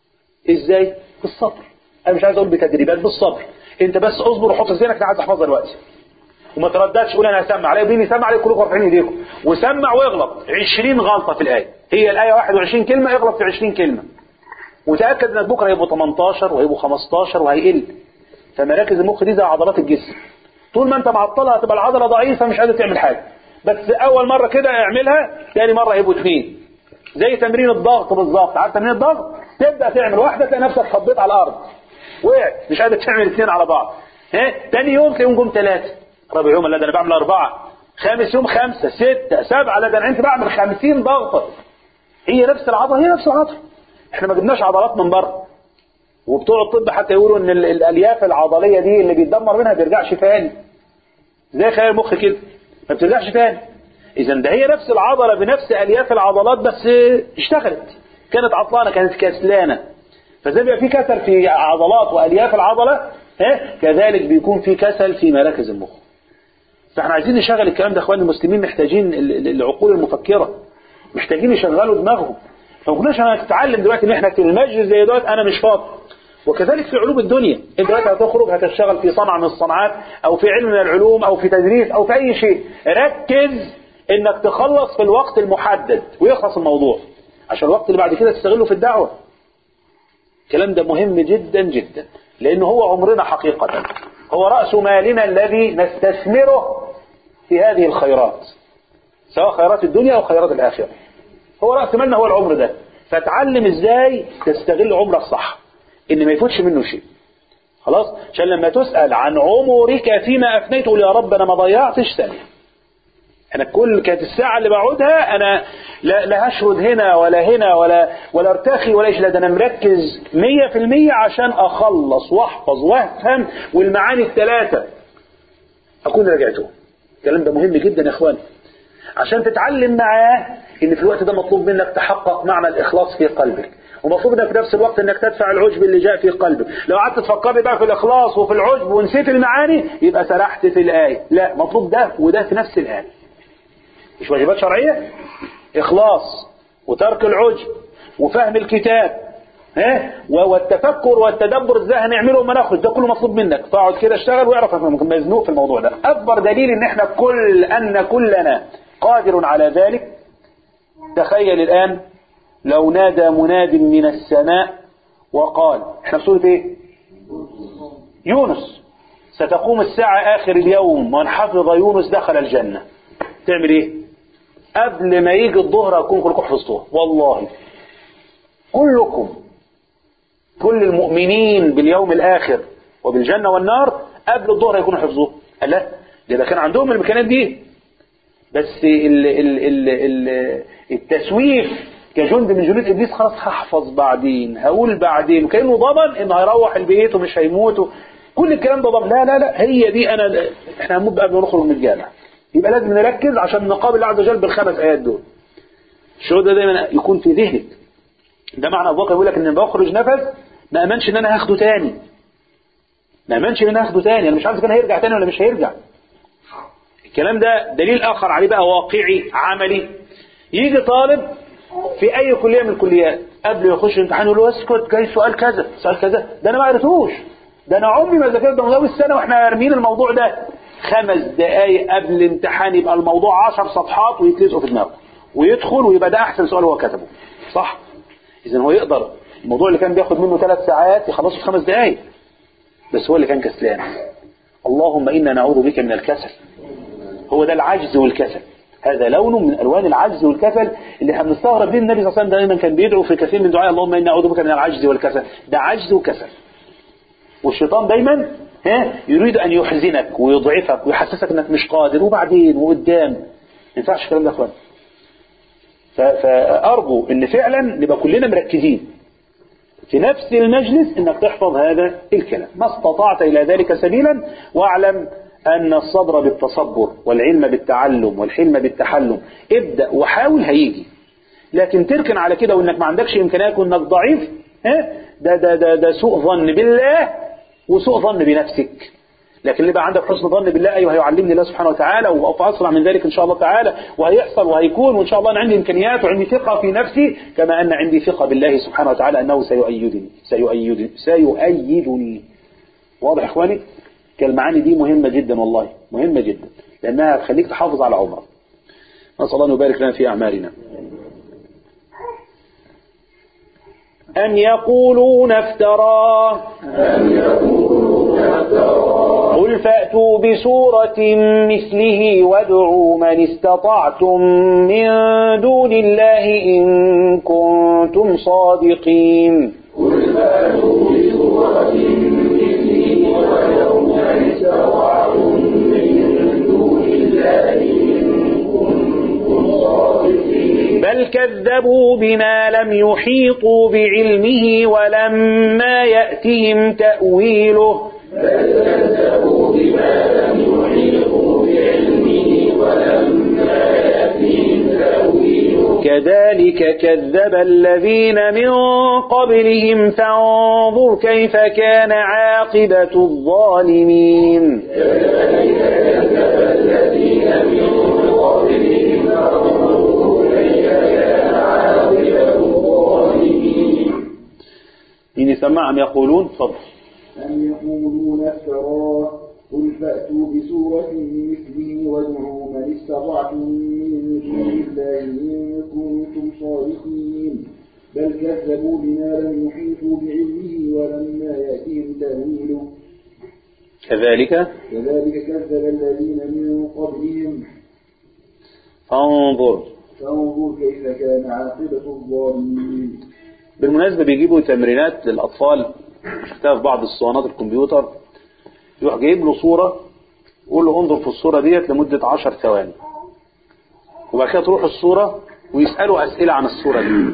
ازاي؟ بالصبر أنا مش عايز أقول بتدريبات بالصبر أنت بس اصبر وحط في ذهنك أنا عايز أحفظها دلوقتي وما ترددش قول انا هسمع عليه بيني سمع عليه كلكم رافعين ايديكم وسمع واغلط 20 غلطه في الايه هي الايه 21 كلمه اغلط في 20 كلمه وتاكد انك بكره هيبقوا 18 وهيبقوا 15 وهيقل فمراكز المخ دي زي عضلات الجسم طول ما انت معطلها هتبقى العضله ضعيفه مش قادر تعمل حاجه بس اول مره كده اعملها ثاني مره هيبقوا اثنين زي تمرين الضغط بالظبط عارف تمرين الضغط تبدا تعمل واحده تلاقي نفسك خبيت على الارض وقعت مش قادر تعمل اثنين على بعض ها تاني يوم تلاقيهم جم ثلاثه رابع يوم لا ده انا بعمل أربعة خامس يوم خمسة ستة سبعة لا ده انا انت بعمل خمسين ضغطة هي نفس العضلة هي نفس العضلة احنا ما جبناش عضلات من بره وبتوع الطب حتى يقولوا ان الالياف العضلية دي اللي بيتدمر منها ما بيرجعش تاني زي خلايا المخ كده ما بترجعش تاني اذا ده هي نفس العضلة بنفس الياف العضلات بس اشتغلت كانت عطلانة كانت كسلانة فزي بيبقى في كسل في عضلات والياف العضلة ها كذلك بيكون في كسل في مراكز المخ فاحنا عايزين نشغل الكلام ده اخوان المسلمين محتاجين العقول المفكرة محتاجين يشغلوا دماغهم فما كناش هنتعلم دلوقتي ان احنا في المجلس زي دوت انا مش فاضي وكذلك في علوم الدنيا انت دلوقتي هتخرج هتشتغل في صنعة من الصناعات او في علم من العلوم او في تدريس او في اي شيء ركز انك تخلص في الوقت المحدد ويخلص الموضوع عشان الوقت اللي بعد كده تستغله في الدعوة الكلام ده مهم جدا جدا لانه هو عمرنا حقيقة هو رأس مالنا الذي نستثمره في هذه الخيرات سواء خيرات الدنيا أو خيرات الآخرة هو رأس مالنا هو العمر ده فتعلم ازاي تستغل عمرك صح ان ما يفوتش منه شيء خلاص عشان لما تسأل عن عمرك فيما أفنيته يا رب أنا ما ضيعتش ثانية أنا كل كانت الساعة اللي بقعدها أنا لا, لا هشرد هنا ولا هنا ولا ولا ارتخي ولا ايش لا ده أنا مركز مية في المية عشان أخلص وأحفظ وأفهم والمعاني الثلاثة أكون راجعته الكلام ده مهم جدا يا إخواني عشان تتعلم معاه ان في الوقت ده مطلوب منك تحقق معنى الاخلاص في قلبك ومطلوب منك في نفس الوقت انك تدفع العجب اللي جاء في قلبك لو قعدت تفكري بقى في الاخلاص وفي العجب ونسيت المعاني يبقى سرحت في الايه لا مطلوب ده وده في نفس الايه مش واجبات شرعيه اخلاص وترك العجب وفهم الكتاب ها والتفكر والتدبر ازاي هنعمله وما ناخد ده كله مطلوب منك تقعد كده اشتغل واعرف انك مزنوق في الموضوع ده اكبر دليل ان احنا كل ان كلنا قادر على ذلك تخيل الآن لو نادى مناد من السماء وقال احنا في سورة ايه يونس ستقوم الساعة آخر اليوم من حفظ يونس دخل الجنة تعمل ايه قبل ما يجي الظهر أكون كلكم حفظتوها والله كلكم كل المؤمنين باليوم الآخر وبالجنة والنار قبل الظهر يكونوا حفظوه لا ده كان عندهم الإمكانيات دي بس ال ال ال ال التسويف كجند من جنود ابليس خلاص هحفظ بعدين هقول بعدين وكانه ضمن انه هيروح البيت ومش هيموت كل الكلام ده ضمن لا لا لا هي دي انا احنا هنموت قبل ما نخرج من الجامع يبقى لازم نركز عشان نقابل الله عز وجل بالخمس ايات دول الشعور ده دايما يكون في ذهنك ده معنى ابو بكر بيقول لك ان لما بخرج نفس ما امنش ان انا هاخده تاني ما امنش ان انا هاخده تاني انا مش عارف كان هيرجع تاني ولا مش هيرجع الكلام ده دليل اخر عليه بقى واقعي عملي يجي طالب في اي كليه من الكليات قبل يخش الامتحان يقول له اسكت جاي سؤال كذا سؤال كذا ده انا ما قريتهوش ده انا عمري ما ذاكرت ده السنه واحنا رامين الموضوع ده خمس دقايق قبل الامتحان يبقى الموضوع عشر صفحات ويتلزقوا في دماغه ويدخل ويبقى ده احسن سؤال هو كتبه صح اذا هو يقدر الموضوع اللي كان بياخد منه ثلاث ساعات يخلصه في خمس دقايق بس هو اللي كان كسلان اللهم انا نعوذ بك من الكسل هو ده العجز والكسل هذا لون من الوان العجز والكسل اللي احنا بنستغرب ليه النبي صلى الله عليه وسلم دائما كان بيدعو في كثير من دعاء اللهم انا اعوذ بك من العجز والكسل ده عجز وكسل والشيطان دايما ها يريد ان يحزنك ويضعفك ويحسسك انك مش قادر وبعدين وقدام ما ينفعش الكلام ده يا اخوان فارجو ان فعلا نبقى كلنا مركزين في نفس المجلس انك تحفظ هذا الكلام ما استطعت الى ذلك سبيلا واعلم ان الصبر بالتصبر والعلم بالتعلم والحلم بالتحلم ابدأ وحاول هيجي لكن تركن على كده وانك ما عندكش امكانيات وانك ضعيف ها ده ده ده ده سوء ظن بالله وسوء ظن بنفسك لكن اللي بقى عندك حسن ظن بالله ايوه هيعلمني الله سبحانه وتعالى واسرع من ذلك ان شاء الله تعالى وهيحصل وهيكون وان شاء الله انا عندي امكانيات وعندي ثقه في نفسي كما ان عندي ثقه بالله سبحانه وتعالى انه سيؤيدني سيؤيدني سيؤيدني واضح يا اخواني المعاني دي مهمه جدا والله مهمه جدا لانها هتخليك تحافظ على عمرك نسال الله ان يبارك لنا في اعمالنا أم يقولون افتراه قل فأتوا بسورة مثله وادعوا من استطعتم من دون الله إن كنتم صادقين قل فأتوا بسورة مثله وادعوا من استطعتم من دون الله إن كنتم صادقين بل كذبوا بما لم يحيطوا بعلمه ولما يأتهم تأويله بل كذبوا بما لم يحيطوا بعلمه ولما يأتهم تأويله كذلك كذب الذين من قبلهم فانظر كيف كان عاقبة الظالمين كذلك كذب الذين من قبلهم فانظروا كيف كان عاقبة الظالمين مين يسمع أم يقولون تفضل أم يقولون افتراه قل فأتوا بسورة مثله وادعوا من استطعتم من دون الله إن كنتم صادقين بل كذبوا بما لم يحيطوا بعلمه ولما يأتهم تأويله كذلك كذلك كذب الذين من قبلهم فانظر فانظر كيف كان عاقبة الظالمين بالمناسبة بيجيبوا تمرينات للأطفال شفتها في بعض اسطوانات الكمبيوتر يروح جايب له صورة يقول له انظر في الصورة ديت لمدة عشر ثواني وبعد كده تروح الصورة ويسألوا أسئلة عن الصورة دي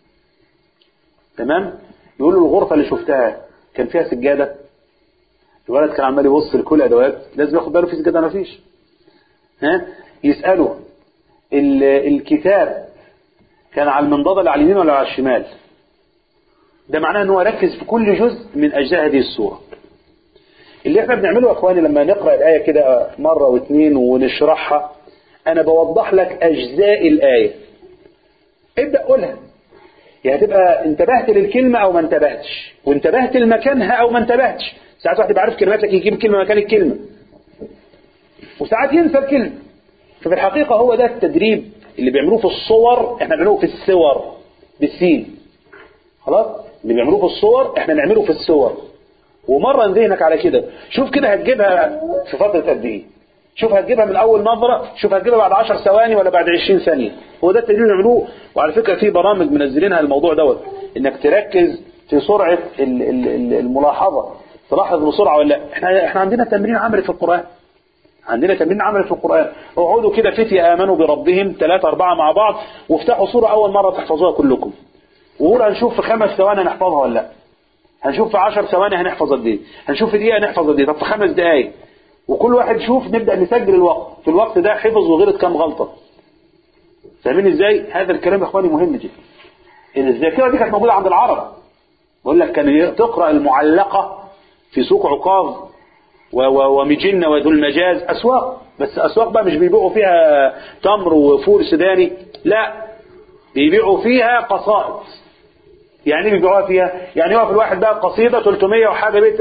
تمام يقول له الغرفة اللي شفتها كان فيها سجادة الولد كان عمال يبص لكل أدوات لازم ياخد باله في سجادة ما فيش ها يسأله ال- الكتاب كان على المنضدة اللي على اليمين ولا على الشمال ده معناه ان هو ركز في كل جزء من اجزاء هذه السوره اللي احنا بنعمله يا اخواني لما نقرا الايه كده مره واثنين ونشرحها انا بوضح لك اجزاء الايه ابدا قولها يعني تبقى انتبهت للكلمه او ما انتبهتش وانتبهت لمكانها او ما انتبهتش ساعات واحد يبقى عارف كلمات لك يجيب كلمه مكان الكلمه وساعات ينسى الكلمه ففي الحقيقه هو ده التدريب اللي بيعملوه في الصور احنا بنعمله في الصور بالسين خلاص اللي بيعملوه في الصور احنا نعمله في الصور ومرن ذهنك على كده شوف كده هتجيبها في فترة قد ايه شوف هتجيبها من اول نظرة شوف هتجيبها بعد 10 ثواني ولا بعد 20 ثانية هو ده التدريب اللي بيعملوه وعلى فكرة في برامج منزلينها الموضوع دوت انك تركز في سرعة ال- ال- ال- الملاحظة تلاحظ بسرعة ولا لا احنا احنا عندنا تمرين عملي في القرآن عندنا تمرين عمل في القرآن اقعدوا كده فتية آمنوا بربهم ثلاثة أربعة مع بعض وافتحوا صورة أول مرة تحفظوها كلكم وقول هنشوف في خمس ثواني هنحفظها ولا لا هنشوف في عشر ثواني هنحفظ قد ايه هنشوف في دقيقة هنحفظ قد ايه طب في خمس دقايق وكل واحد يشوف نبدأ نسجل الوقت في الوقت ده حفظ وغلط كام غلطة فاهمين ازاي هذا الكلام يا اخواني مهم جدا ان الذاكرة دي كانت موجودة عند العرب بقول لك كان تقرأ المعلقة في سوق عكاظ و- و- ومجنة وذو المجاز أسواق بس أسواق بقى مش بيبيعوا فيها تمر وفول سوداني لا بيبيعوا فيها قصائد يعني ايه بيبيعوها فيها يعني يقف الواحد بقى قصيدة 300 وحاجة بيت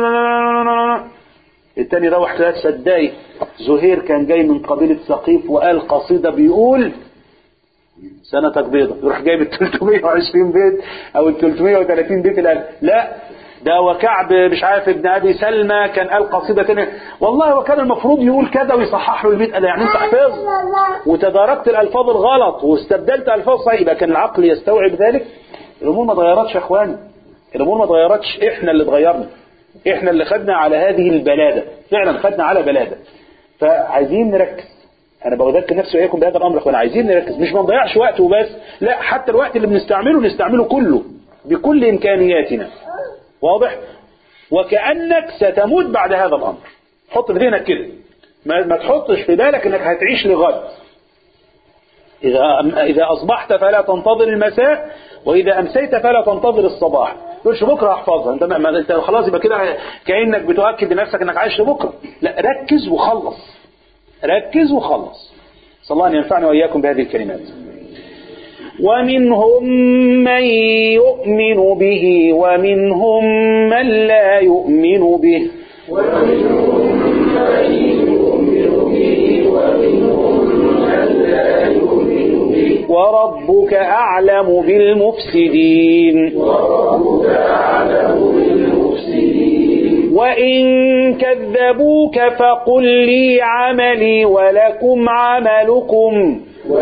التاني روح ثلاث صداي زهير كان جاي من قبيلة ثقيف وقال قصيدة بيقول سنتك بيضة يروح جايب ال 320 بيت او ال 330 بيت الان لا ده وكعب مش عارف ابن ابي سلمى كان قال قصيدة تانية والله وكان المفروض يقول كذا ويصحح له ال 100 يعني انت حفظت وتداركت الالفاظ الغلط واستبدلت الفاظ صحيحه يبقى كان العقل يستوعب ذلك الامور ما اتغيرتش يا اخواني الامور ما اتغيرتش احنا اللي اتغيرنا احنا اللي خدنا على هذه البلاده فعلا خدنا على بلاده فعايزين نركز انا بذكر نفسي واياكم بهذا الامر يا اخوانا عايزين نركز مش ما نضيعش وقت وبس لا حتى الوقت اللي بنستعمله نستعمله كله بكل امكانياتنا واضح وكانك ستموت بعد هذا الامر حط في ذهنك كده ما, ما تحطش في بالك انك هتعيش لغد إذا إذا أصبحت فلا تنتظر المساء وإذا أمسيت فلا تنتظر الصباح تقولش بكرة أحفظها أنت ما ما- أنت خلاص يبقى كده كأنك بتؤكد لنفسك أنك عايش لبكرة لا ركز وخلص ركز وخلص صلى الله أن ينفعني وإياكم بهذه الكلمات ومنهم من يؤمن به ومنهم من لا يؤمن به وربك أعلم بالمفسدين وإن كذبوك فقل لي عملي ولكم عملكم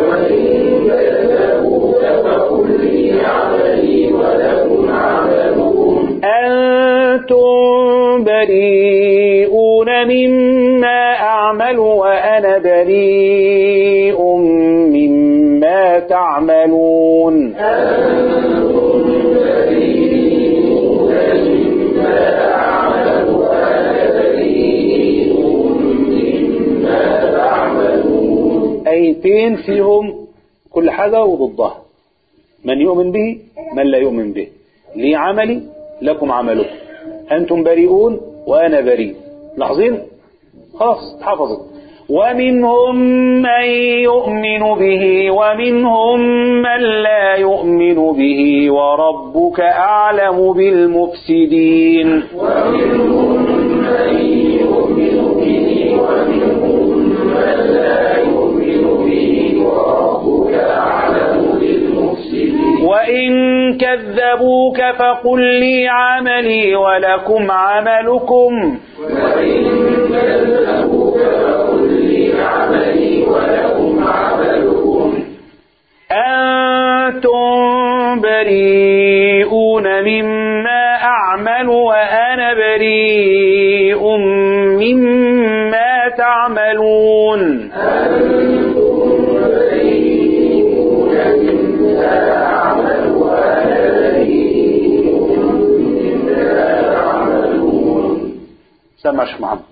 أنتم بريئون مما أعمل وأنا بريء مما تعملون آيتين فيهم كل حاجة وضدها من يؤمن به من لا يؤمن به لي عملي لكم عملكم أنتم بريئون وأنا بريء لاحظين خلاص اتحفظت ومنهم من يؤمن به ومنهم من لا يؤمن به وربك أعلم بالمفسدين وإن كذبوك فقل لي عملي ولكم عملكم أنتم بريئون مما أعمل وأنا بريء مما تعملون سمع شيخ محمد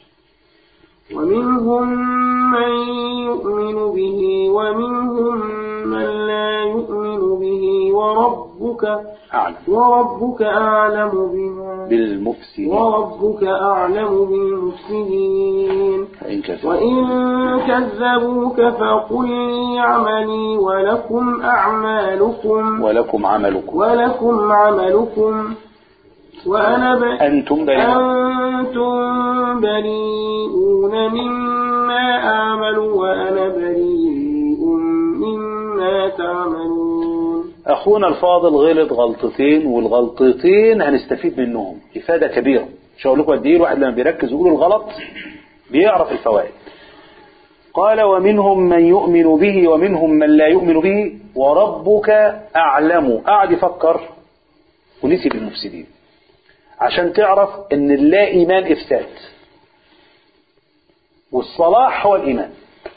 ومنهم من يؤمن به ومنهم من لا يؤمن به وربك أعلم وربك أعلم بما بالمفسدين وربك أعلم بالمفسدين فإن كذبوا وإن كذبوك فقل لي عملي ولكم أعمالكم ولكم عملكم ولكم عملكم وأنا ب... أنتم بريئون أنتم بريئون مما أعمل وأنا بريء مما تعملون أخونا الفاضل غلط غلطتين والغلطتين هنستفيد منهم إفادة كبيرة مش هقول لكم قد إيه الواحد لما بيركز ويقول الغلط بيعرف الفوائد قال ومنهم من يؤمن به ومنهم من لا يؤمن به وربك أعلم قاعد يفكر ونسي بالمفسدين عشان تعرف ان اللا ايمان افساد والصلاح هو الإيمان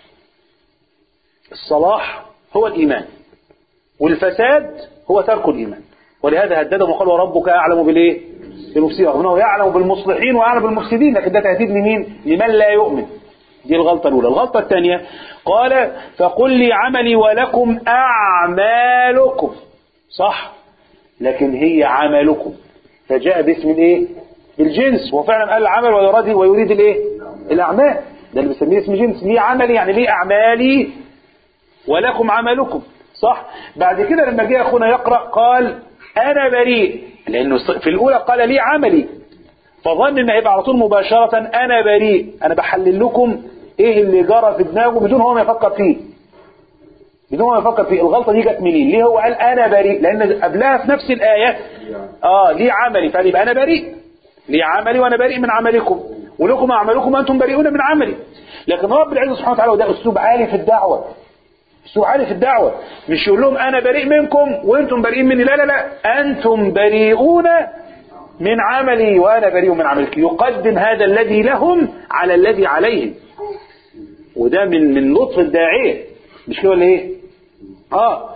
الصلاح هو الإيمان والفساد هو ترك الإيمان ولهذا هددهم وقال وربك أعلم بالإيه؟ بالمفسدين رغم أنه يعلم بالمصلحين ويعلم بالمفسدين لكن ده تهديد لمين؟ لمن لا يؤمن دي الغلطة الأولى الغلطة الثانية قال فقل لي عملي ولكم أعمالكم صح لكن هي عملكم فجاء باسم الايه بالجنس هو فعلا قال العمل ويراد ويريد الايه الاعمال ده اللي بنسميه اسم جنس ليه عملي يعني ليه اعمالي ولكم عملكم صح بعد كده لما جه اخونا يقرا قال انا بريء لانه في الاولى قال لي عملي فظن ان هيبقى على طول مباشره انا بريء انا بحلل لكم ايه اللي جرى في دماغه بدون هو ما يفكر فيه بدون ما يفكر فيه الغلطه دي جت منين ليه هو قال انا بريء لان قبلها في نفس الايه اه لي عملي فقال يبقى انا بريء لي عملي وانا بريء من عملكم ولكم اعمالكم وانتم بريئون من عملي لكن رب العزه سبحانه وتعالى وده اسلوب عالي في الدعوه اسلوب عالي في الدعوه مش يقول لهم انا بريء منكم وانتم بريئين مني لا لا لا انتم بريئون من عملي وانا بريء من عملك يقدم هذا الذي لهم على الذي عليهم وده من من لطف الداعيه مش كده ولا ايه اه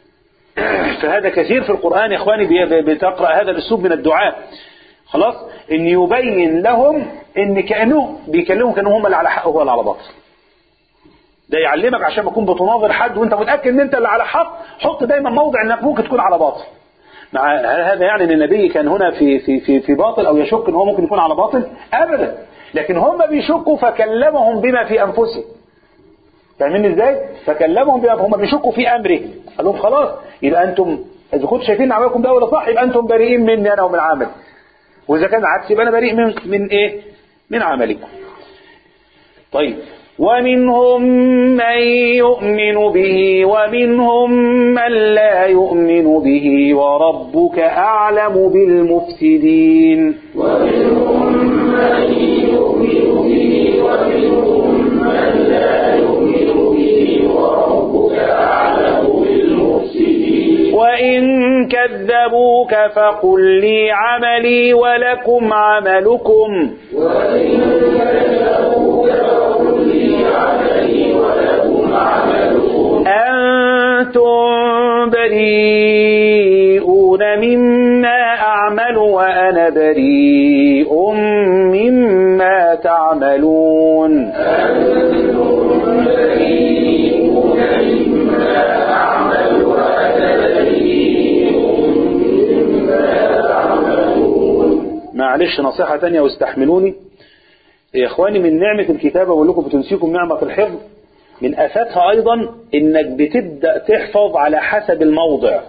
فهذا كثير في القرآن يا اخواني بي- بتقرأ هذا الاسلوب من الدعاء خلاص ان يبين لهم ان كأنه بيكلمهم كأنهم هم اللي على حق وهو اللي على باطل ده يعلمك عشان ما تكون بتناظر حد وانت متأكد ان انت اللي على حق حط دايما موضع انك ممكن تكون على باطل مع هل هذا يعني ان النبي كان هنا في في في في باطل او يشك ان هو ممكن يكون على باطل ابدا لكن هم بيشكوا فكلمهم بما في انفسهم فاهمين ازاي فكلمهم بما هم بيشكوا في امره قال لهم خلاص يبقى انتم اذا كنتوا شايفين ان عملكم ده ولا صح يبقى انتم بريئين مني انا ومن عملي واذا كان عكس يبقى انا بريء من من ايه من عملكم طيب ومنهم من يؤمن به ومنهم من لا يؤمن به وربك أعلم بالمفسدين ومنهم من يؤمن به ومنهم من لا يؤمن به وربك أعلم بالمفسدين وإن كذبوك فقل لي عملي ولكم عملكم وإن كذبوك فقل لي عملي ولكم عملكم أنتم بريئون مما أعمل وأنا بريء مما تعملون أنتم بريئون مما أعمل وأنا بريء مما تعملون معلش نصيحة تانية واستحملوني يا إخواني من نعمة الكتابة بقول لكم بتنسيكم نعمة الحفظ من آفاتها أيضا إنك بتبدأ تحفظ على حسب الموضع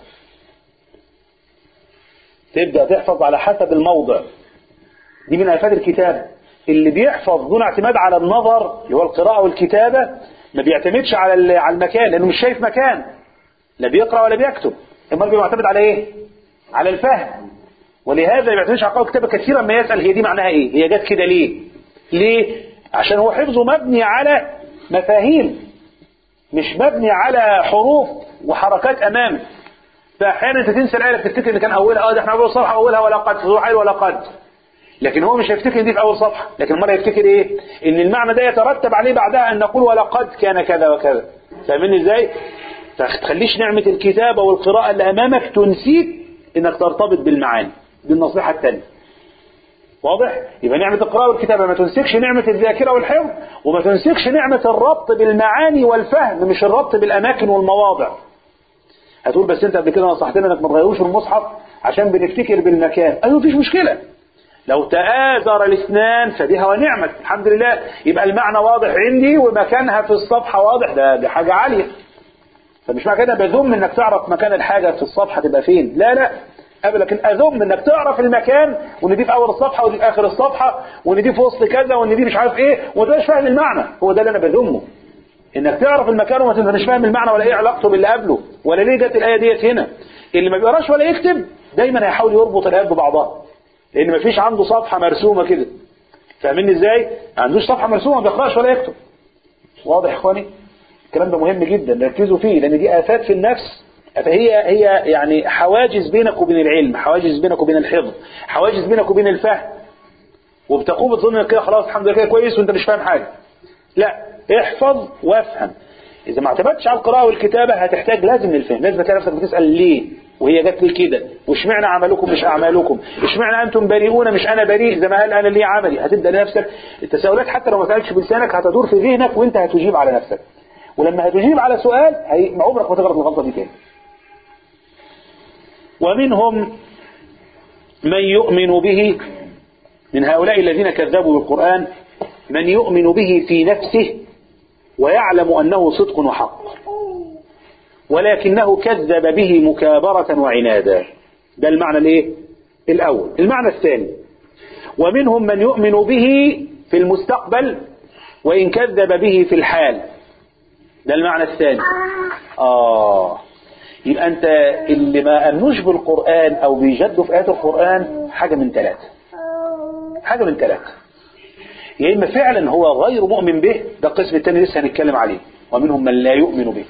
تبدأ تحفظ على حسب الموضع دي من آفات الكتابة اللي بيحفظ دون اعتماد على النظر اللي هو القراءة والكتابة ما بيعتمدش على ال- على المكان لأنه مش شايف مكان لا بيقرأ ولا بيكتب امال بيبقى معتمد على إيه؟ على الفهم ولهذا ما بيعتمدش على قراءة الكتابة كثيرا ما يسأل هي دي معناها إيه؟ هي جت كده ليه؟ ليه؟ عشان هو حفظه مبني على مفاهيم مش مبني على حروف وحركات أمامك فأحيانا أنت تنسى الآية تفتكر إن كان أولها أه ده إحنا أول صفحة أولها ولا قد في ولا قد لكن هو مش هيفتكر إن دي في أول صفحة لكن المرة يفتكر إيه؟ إن المعنى ده يترتب عليه بعدها أن نقول ولقد كان كذا وكذا فاهمين إزاي؟ فتخليش نعمة الكتابة والقراءة اللي أمامك تنسيك إنك ترتبط بالمعاني دي النصيحة الثانية واضح؟ يبقى نعمة القراءة والكتابة ما تنسكش نعمة الذاكرة والحفظ وما تنسكش نعمة الربط بالمعاني والفهم مش الربط بالأماكن والمواضع هتقول بس انت قبل كده نصحتنا انك ما تغيروش المصحف عشان بنفتكر بالمكان ايوه مفيش مشكلة لو تآزر الاثنان فبها ونعمت الحمد لله يبقى المعنى واضح عندي ومكانها في الصفحة واضح ده دي حاجة عالية فمش معنى كده بذم انك تعرف مكان الحاجة في الصفحة تبقى فين لا لا ابدا لكن اذم انك تعرف المكان وان دي في اول الصفحة ودي في اخر الصفحة وان دي في وسط كذا وان دي مش عارف ايه وانت مش فاهم المعنى هو ده اللي انا بذمه انك تعرف المكان وما تبقاش فاهم المعنى ولا ايه علاقته باللي قبله ولا ليه جت الايه ديت هنا اللي ما بيقراش ولا يكتب دايما هيحاول يربط الايات ببعضها لان ما فيش عنده صفحه مرسومه كده فاهمين ازاي ما عندوش صفحه مرسومه ما بيقراش ولا يكتب واضح يا اخواني الكلام ده مهم جدا ركزوا فيه لان دي افات في النفس فهي هي يعني حواجز بينك وبين العلم حواجز بينك وبين الحفظ حواجز بينك وبين الفهم وبتقوم بتظن انك كده خلاص الحمد لله كده كويس وانت مش فاهم حاجه لا احفظ وافهم اذا ما اعتمدتش على القراءه والكتابه هتحتاج لازم للفهم لازم تلاقي نفسك بتسال ليه وهي جت لي كده واشمعنى عملكم مش اعمالكم اشمعنى انتم بريئون مش انا بريء زي ما قال انا ليه عملي هتبدا لنفسك التساؤلات حتى لو ما سالتش بلسانك هتدور في ذهنك وانت هتجيب على نفسك ولما هتجيب على سؤال هي... عمرك ما تغلط الغلطه دي تاني ومنهم من يؤمن به من هؤلاء الذين كذبوا بالقرآن من يؤمن به في نفسه ويعلم أنه صدق وحق ولكنه كذب به مكابرة وعنادا ده المعنى الايه الأول المعنى الثاني ومنهم من يؤمن به في المستقبل وإن كذب به في الحال ده المعنى الثاني آه يبقى أنت اللي ما أمنوش بالقرآن أو بيجدوا في آيات القرآن حاجة من ثلاثة حاجة من ثلاثة يا إما فعلا هو غير مؤمن به ده القسم الثاني لسه هنتكلم عليه ومنهم من لا يؤمن به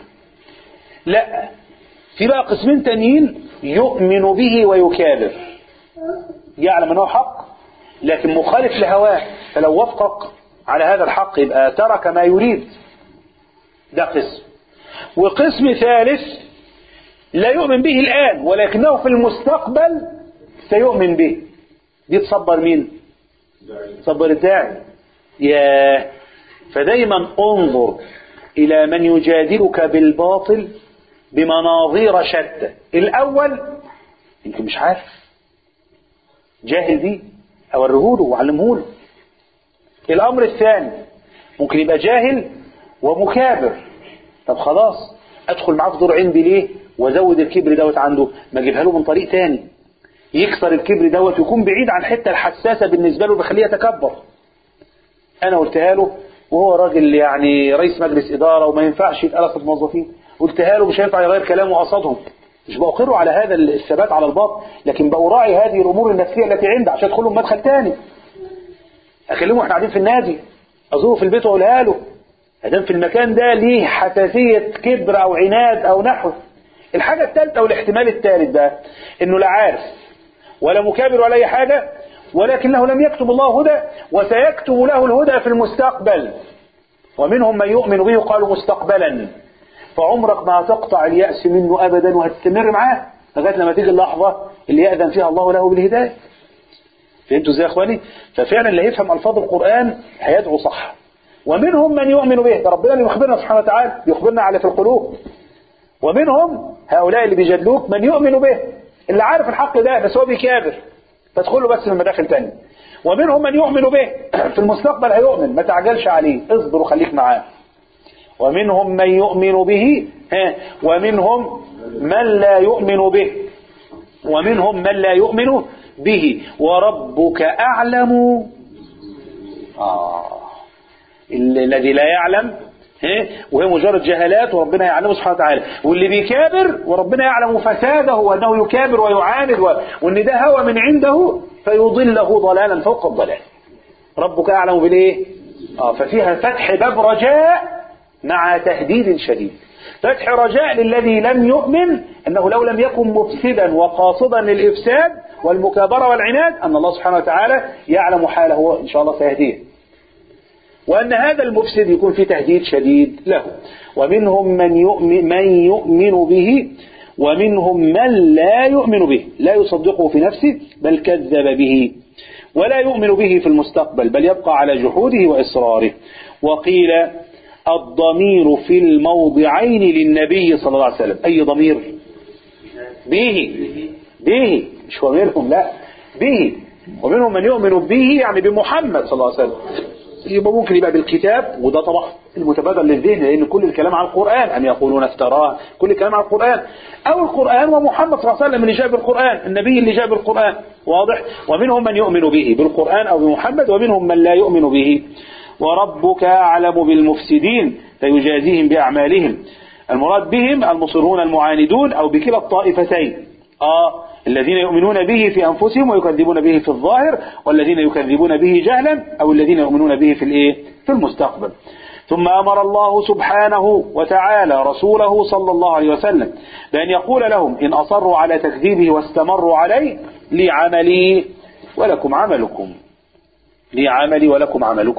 لا في بقى قسمين تانيين يؤمن به ويكابر يعلم أنه حق لكن مخالف لهواه فلو وافقك على هذا الحق يبقى ترك ما يريد ده قسم وقسم ثالث لا يؤمن به الآن ولكنه في المستقبل سيؤمن به دي تصبر مين تصبر الداعي يا فدايما انظر إلى من يجادلك بالباطل بمناظير شتى الأول يمكن مش عارف جاهل بيه أوريهوله وأعلمهوله الأمر الثاني ممكن يبقى جاهل ومكابر طب خلاص أدخل معاه في دور عندي ليه وازود الكبر دوت عنده ما اجيبها له من طريق تاني يكسر الكبر دوت ويكون بعيد عن الحته الحساسه بالنسبه له بيخليه يتكبر انا قلتها له وهو راجل يعني رئيس مجلس اداره وما ينفعش يتقلق الموظفين قلتها له مش هينفع يغير كلامه قصدهم مش بأقره على هذا الثبات على الباطل لكن بأراعي هذه الأمور النفسية التي عنده عشان ادخلهم مدخل تاني أكلمه احنا قاعدين في النادي أزوره في البيت وأقولها له ادام في المكان ده ليه حساسية كبر أو عناد أو نحو الحاجة الثالثة والاحتمال الثالث بقى إنه لا عارف ولا مكابر ولا أي حاجة ولكنه لم يكتب الله هدى وسيكتب له الهدى في المستقبل ومنهم من يؤمن به قالوا مستقبلا فعمرك ما هتقطع اليأس منه أبدا وهتستمر معاه لغاية لما تيجي اللحظة اللي يأذن فيها الله له بالهداية فهمتوا ازاي يا اخواني ففعلا اللي يفهم الفاظ القرآن هيدعو صح ومنهم من يؤمن به ده ربنا اللي يخبرنا سبحانه وتعالى يخبرنا على في القلوب ومنهم هؤلاء اللي بيجادلوك من يؤمن به اللي عارف الحق ده بس هو بيكابر فادخل له بس من مداخل تانية ومنهم من يؤمن به في المستقبل هيؤمن ما تعجلش عليه اصبر وخليك معاه ومنهم من يؤمن به ها ومنهم من لا يؤمن به ومنهم من لا يؤمن به وربك أعلم آه الذي لا يعلم وهي مجرد جهالات وربنا يعلمه سبحانه وتعالى واللي بيكابر وربنا يعلم فساده وأنه يكابر ويعاند وأن ده هوى من عنده فيضله ضلالا فوق الضلال ربك أعلم بالإيه آه ففيها فتح باب رجاء مع تهديد شديد فتح رجاء للذي لم يؤمن أنه لو لم يكن مفسدا وقاصدا للإفساد والمكابرة والعناد أن الله سبحانه وتعالى يعلم حاله إن شاء الله سيهديه وأن هذا المفسد يكون في تهديد شديد له ومنهم من يؤمن, من يؤمن به ومنهم من لا يؤمن به لا يصدقه في نفسه بل كذب به ولا يؤمن به في المستقبل بل يبقى على جحوده وإصراره وقيل الضمير في الموضعين للنبي صلى الله عليه وسلم أي ضمير به به مش هو منهم لا به ومنهم من يؤمن به يعني بمحمد صلى الله عليه وسلم يبقى ممكن يبقى بالكتاب وده طبعا المتبادل للذهن لأن كل الكلام على القرآن أن يقولون افتراه كل الكلام على القرآن أو القرآن ومحمد صلى الله عليه وسلم اللي جاب القرآن النبي اللي جاب القرآن واضح ومنهم من يؤمن به بالقرآن أو بمحمد ومنهم من لا يؤمن به وربك أعلم بالمفسدين فيجازيهم بأعمالهم المراد بهم المصرون المعاندون أو بكلا الطائفتين آه الذين يؤمنون به في أنفسهم ويكذبون به في الظاهر والذين يكذبون به جهلا أو الذين يؤمنون به في الإيه في المستقبل ثم أمر الله سبحانه وتعالى رسوله صلى الله عليه وسلم بأن يقول لهم إن أصروا على تكذيبه واستمروا عليه لي عملي ولكم عملكم لي عملي ولكم عملكم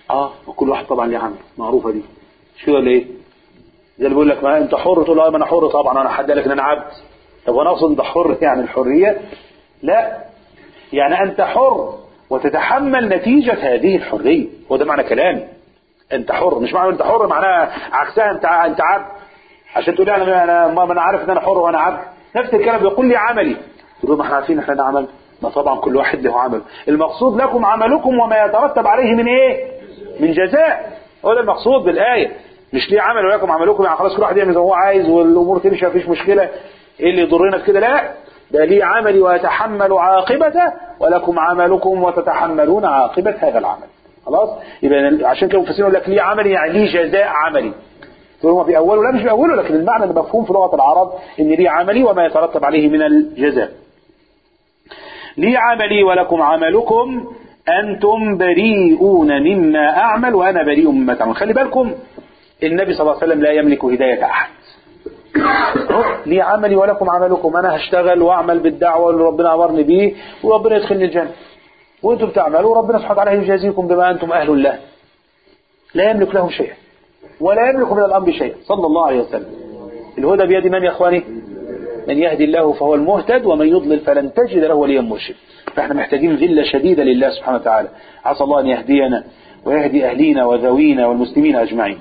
اه وكل واحد طبعا ليه عمل معروفه دي مش كده ولا ايه زي اللي بيقول لك ما انت حر تقول له ما انا حر طبعا انا حد قال لك ان انا عبد طب وانا اقصد انت حر يعني الحريه لا يعني انت حر وتتحمل نتيجه هذه الحريه هو ده معنى كلامي انت حر مش معنى انت حر معناها عكسها انت انت عبد عشان تقول لي انا انا ما انا عارف ان انا حر وانا عبد نفس الكلام بيقول لي عملي تقول له ما احنا عارفين احنا ده عمل ما طبعا كل واحد له عمل المقصود لكم عملكم وما يترتب عليه من ايه من جزاء هو ده المقصود بالايه مش ليه عمل ولكم عملكم يعني خلاص كل واحد يعمل زي ما هو عايز والامور تمشي مفيش مشكله ايه اللي يضرنا في كده لا ده لي عملي ويتحمل عاقبته ولكم عملكم وتتحملون عاقبه هذا العمل خلاص يبقى عشان كده المفسرين يقول لك ليه عملي يعني ليه جزاء عملي تقول هو بيأوله لا مش بيأوله لكن المعنى اللي مفهوم في لغة العرب ان لي عملي وما يترتب عليه من الجزاء لي عملي ولكم عملكم أنتم بريئون مما أعمل وأنا بريء مما تعمل خلي بالكم النبي صلى الله عليه وسلم لا يملك هداية أحد لي عملي ولكم عملكم أنا هشتغل وأعمل بالدعوة اللي ربنا أمرني بيه وربنا يدخلني الجنة وأنتم تعملوا وربنا سبحانه وتعالى يجازيكم بما أنتم أهل له لا يملك لهم شيئا ولا يملك من الأمر شيئا صلى الله عليه وسلم الهدى بيد من يا إخواني من يهدي الله فهو المهتد ومن يضلل فلن تجد له وليا مرشد فاحنا محتاجين ذلة شديدة لله سبحانه وتعالى عسى الله أن يهدينا ويهدي أهلينا وذوينا والمسلمين أجمعين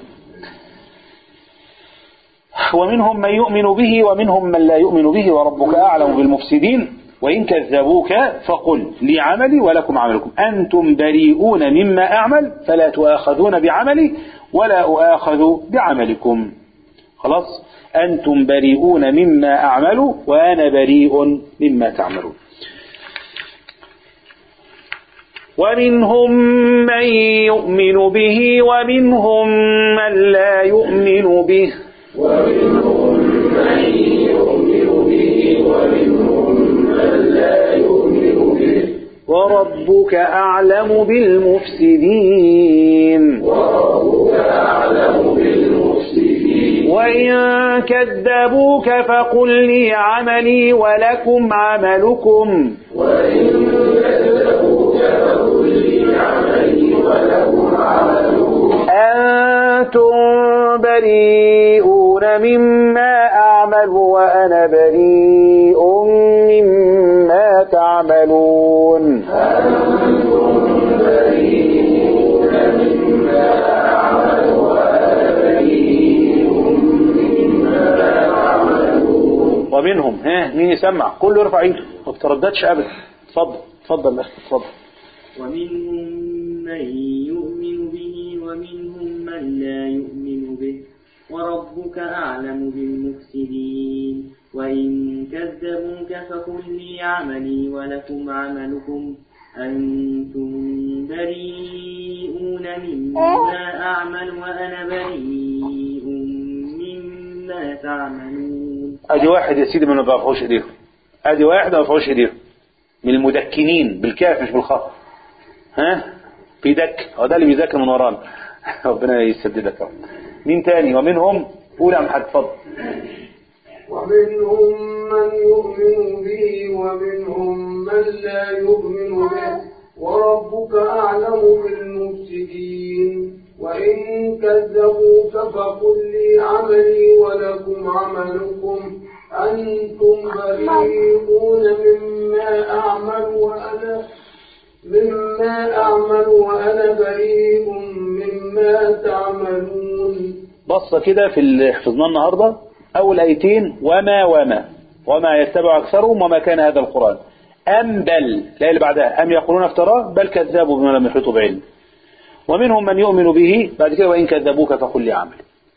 ومنهم من يؤمن به ومنهم من لا يؤمن به وربك أعلم بالمفسدين وإن كذبوك فقل لي عملي ولكم عملكم أنتم بريئون مما أعمل فلا تؤاخذون بعملي ولا أؤاخذ بعملكم خلاص أنتم بريئون مما أعمل وأنا بريء مما تعملون ومنهم من يؤمن به ومنهم من لا يؤمن به ومنهم من يؤمن به ومنهم من لا يؤمن به وربك أعلم بالمفسدين وربك أعلم بالمفسدين وإن كذبوك فقل لي عملي ولكم عملكم وإن كذبوك فقل لي عملي ولكم عملكم أنتم بريئون مما أعمل وأنا بريء مما تعملون أنتم بريئون مما أعمل وأنا بريء مما تعملون ومنهم ها مين يسمع كله يرفع ايده ما بترددش ابدا اتفضل اتفضل يا اخي اتفضل ومنهم من يؤمن به ومنهم من لا يؤمن به وربك أعلم بالمفسدين وإن كذبوك فقل لي عملي ولكم عملكم أنتم بريئون مما أعمل وأنا بريء مما تعملون ادي واحد يا سيدي ما بيرفعوش ايديهم ادي واحد ما بيرفعوش ايديهم من المدكنين بالكاف مش بالخاء ها في دك هو ده اللي بيذاكر من ورانا ربنا يسددك يا رب. مين تاني ومنهم قول يا محمد اتفضل ومنهم من يؤمن به ومنهم من لا يؤمن به وربك أعلم بالمفسدين وإن كذبوك فقل لي عملي ولكم عملكم أنتم بريئون مما أعمل وأنا مما أعمل وأنا بريء مما تعملون بصة كده في اللي حفظناه النهاردة أول آيتين وما وما وما يتبع أكثرهم وما كان هذا القرآن أم بل لا اللي بعدها أم يقولون افتراه بل كذبوا بما لم يحيطوا بعلم ومنهم من يؤمن به بعد كده وإن كذبوك فقل لي عمل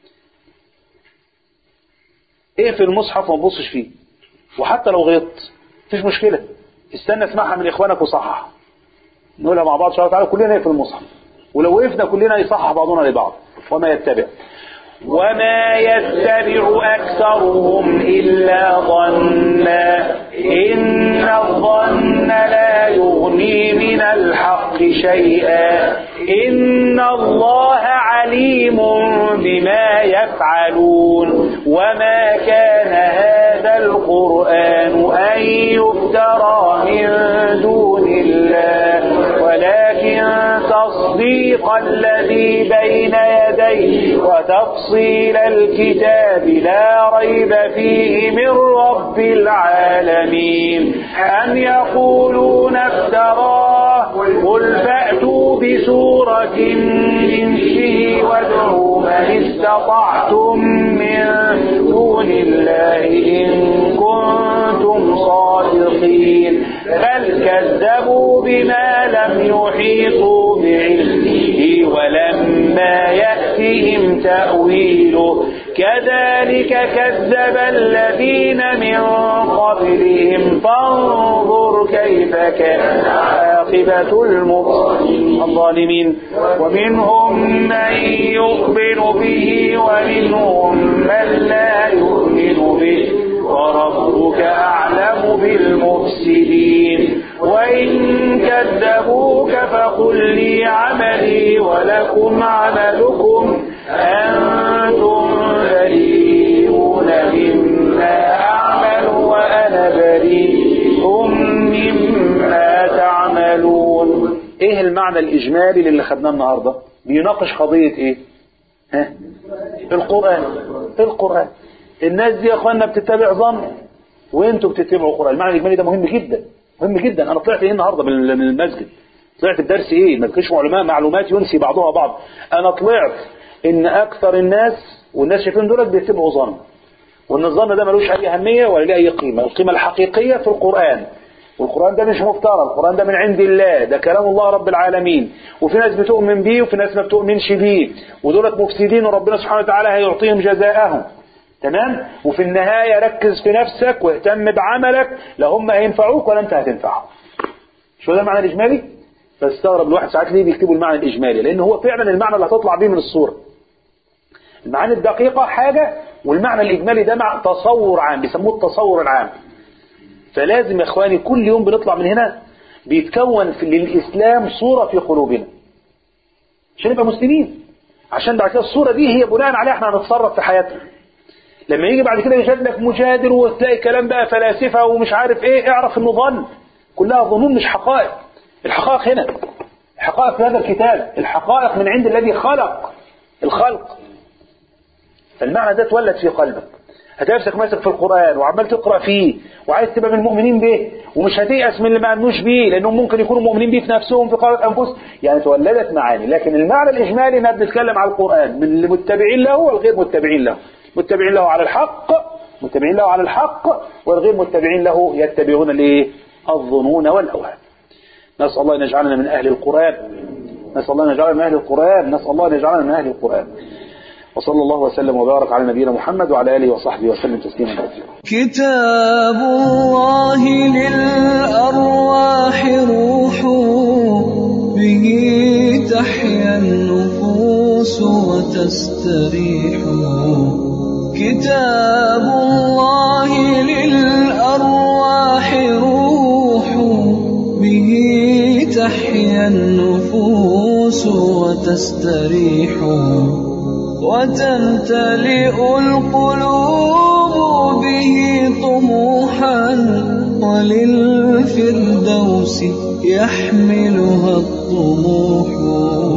ايه في المصحف وما تبصش فيه وحتى لو غلطت مفيش مشكلة استنى اسمعها من إخوانك وصحح نقولها مع بعض شاء تعالى كلنا في المصحف ولو وقفنا كلنا يصحح بعضنا لبعض وما يتبع وما يتبع أكثرهم إلا ظنا إن الظن لا يغني من الحق شيئا إن الله عليم بما يفعلون وما كان هذا القرآن أن يفترى من دون الله ولكن تصديق والتصديق الذي بين يديه وتفصيل الكتاب لا ريب فيه من رب العالمين أم يقولون افتراه قل فأتوا بسورة مثله وادعوا من استطعتم من دون الله إن كنتم صادقين بل كذبوا بما لم يحيطوا بعلمه ولما يأتهم تأويله كذلك كذب الذين من قبلهم فانظر كيف كان عاقبة المفسدين الظالمين ومنهم من يؤمن به ومنهم من لا يؤمن به وربك أعلم بالمفسدين وإن كذبوك فقل لي عملي ولكم عملكم أنتم بريئون مما أعمل وأنا بريء مما تعملون إيه المعنى الإجمالي اللي خدناه النهاردة بيناقش قضية إيه ها؟ القرآن القرآن الناس دي يا اخوانا بتتبع ظن وانتوا بتتبعوا القرآن المعنى الإجمالي ده مهم جدا مهم جدا أنا طلعت إيه النهاردة من من المسجد طلعت الدرس إيه ما تكونش علماء معلومات ينسي بعضها بعض أنا طلعت إن أكثر الناس والناس شايفين دولت بيتبعوا ظن وإن الظن ده ملوش أي أهمية ولا له أي قيمة القيمة الحقيقية في القرآن والقرآن ده مش مفترى القرآن ده من عند الله ده كلام الله رب العالمين وفي ناس بتؤمن بيه وفي ناس ما بتؤمنش بيه ودولت مفسدين وربنا سبحانه وتعالى هيعطيهم جزاءهم تمام وفي النهاية ركز في نفسك واهتم بعملك لا هم هينفعوك ولا انت هتنفعهم شو ده المعنى الإجمالي فاستغرب الواحد ساعات ليه بيكتبوا المعنى الإجمالي لأن هو فعلا المعنى اللي هتطلع بيه من الصورة المعاني الدقيقة حاجة والمعنى الإجمالي ده مع تصور عام بيسموه التصور العام فلازم يا إخواني كل يوم بنطلع من هنا بيتكون في للإسلام صورة في قلوبنا عشان نبقى مسلمين عشان بعد كده الصورة دي هي بناء عليها احنا هنتصرف في حياتنا لما يجي بعد كده يجادلك مجادل وتلاقي كلام بقى فلاسفة ومش عارف ايه اعرف انه ظن كلها ظنون مش حقائق الحقائق هنا الحقائق في هذا الكتاب الحقائق من عند الذي خلق الخلق فالمعنى ده تولد في قلبك هتمسك ماسك في القرآن وعمال تقرأ فيه وعايز تبقى من المؤمنين به ومش هتيأس من اللي ما امنوش بيه لأنهم ممكن يكونوا مؤمنين بيه في نفسهم في قرارة أنفسهم يعني تولدت معاني لكن المعنى الإجمالي إنها بنتكلم على القرآن من المتبعين له والغير متبعين له متبعين له على الحق متبعين له على الحق والغير متبعين له يتبعون الايه الظنون والأوهام نسأل الله أن يجعلنا من أهل القرآن نسأل الله أن يجعلنا من أهل القرآن نسأل الله أن يجعلنا من أهل القرآن وصلى الله وسلم وبارك على نبينا محمد وعلى آله وصحبه وسلم تسليما كثيرا كتاب الله للأرواح روح به تحيا النفوس وتستريح كتاب الله للأرواح روح به تحيا النفوس وتستريح وتمتلئ القلوب به طموحا وللفردوس يحملها الطموح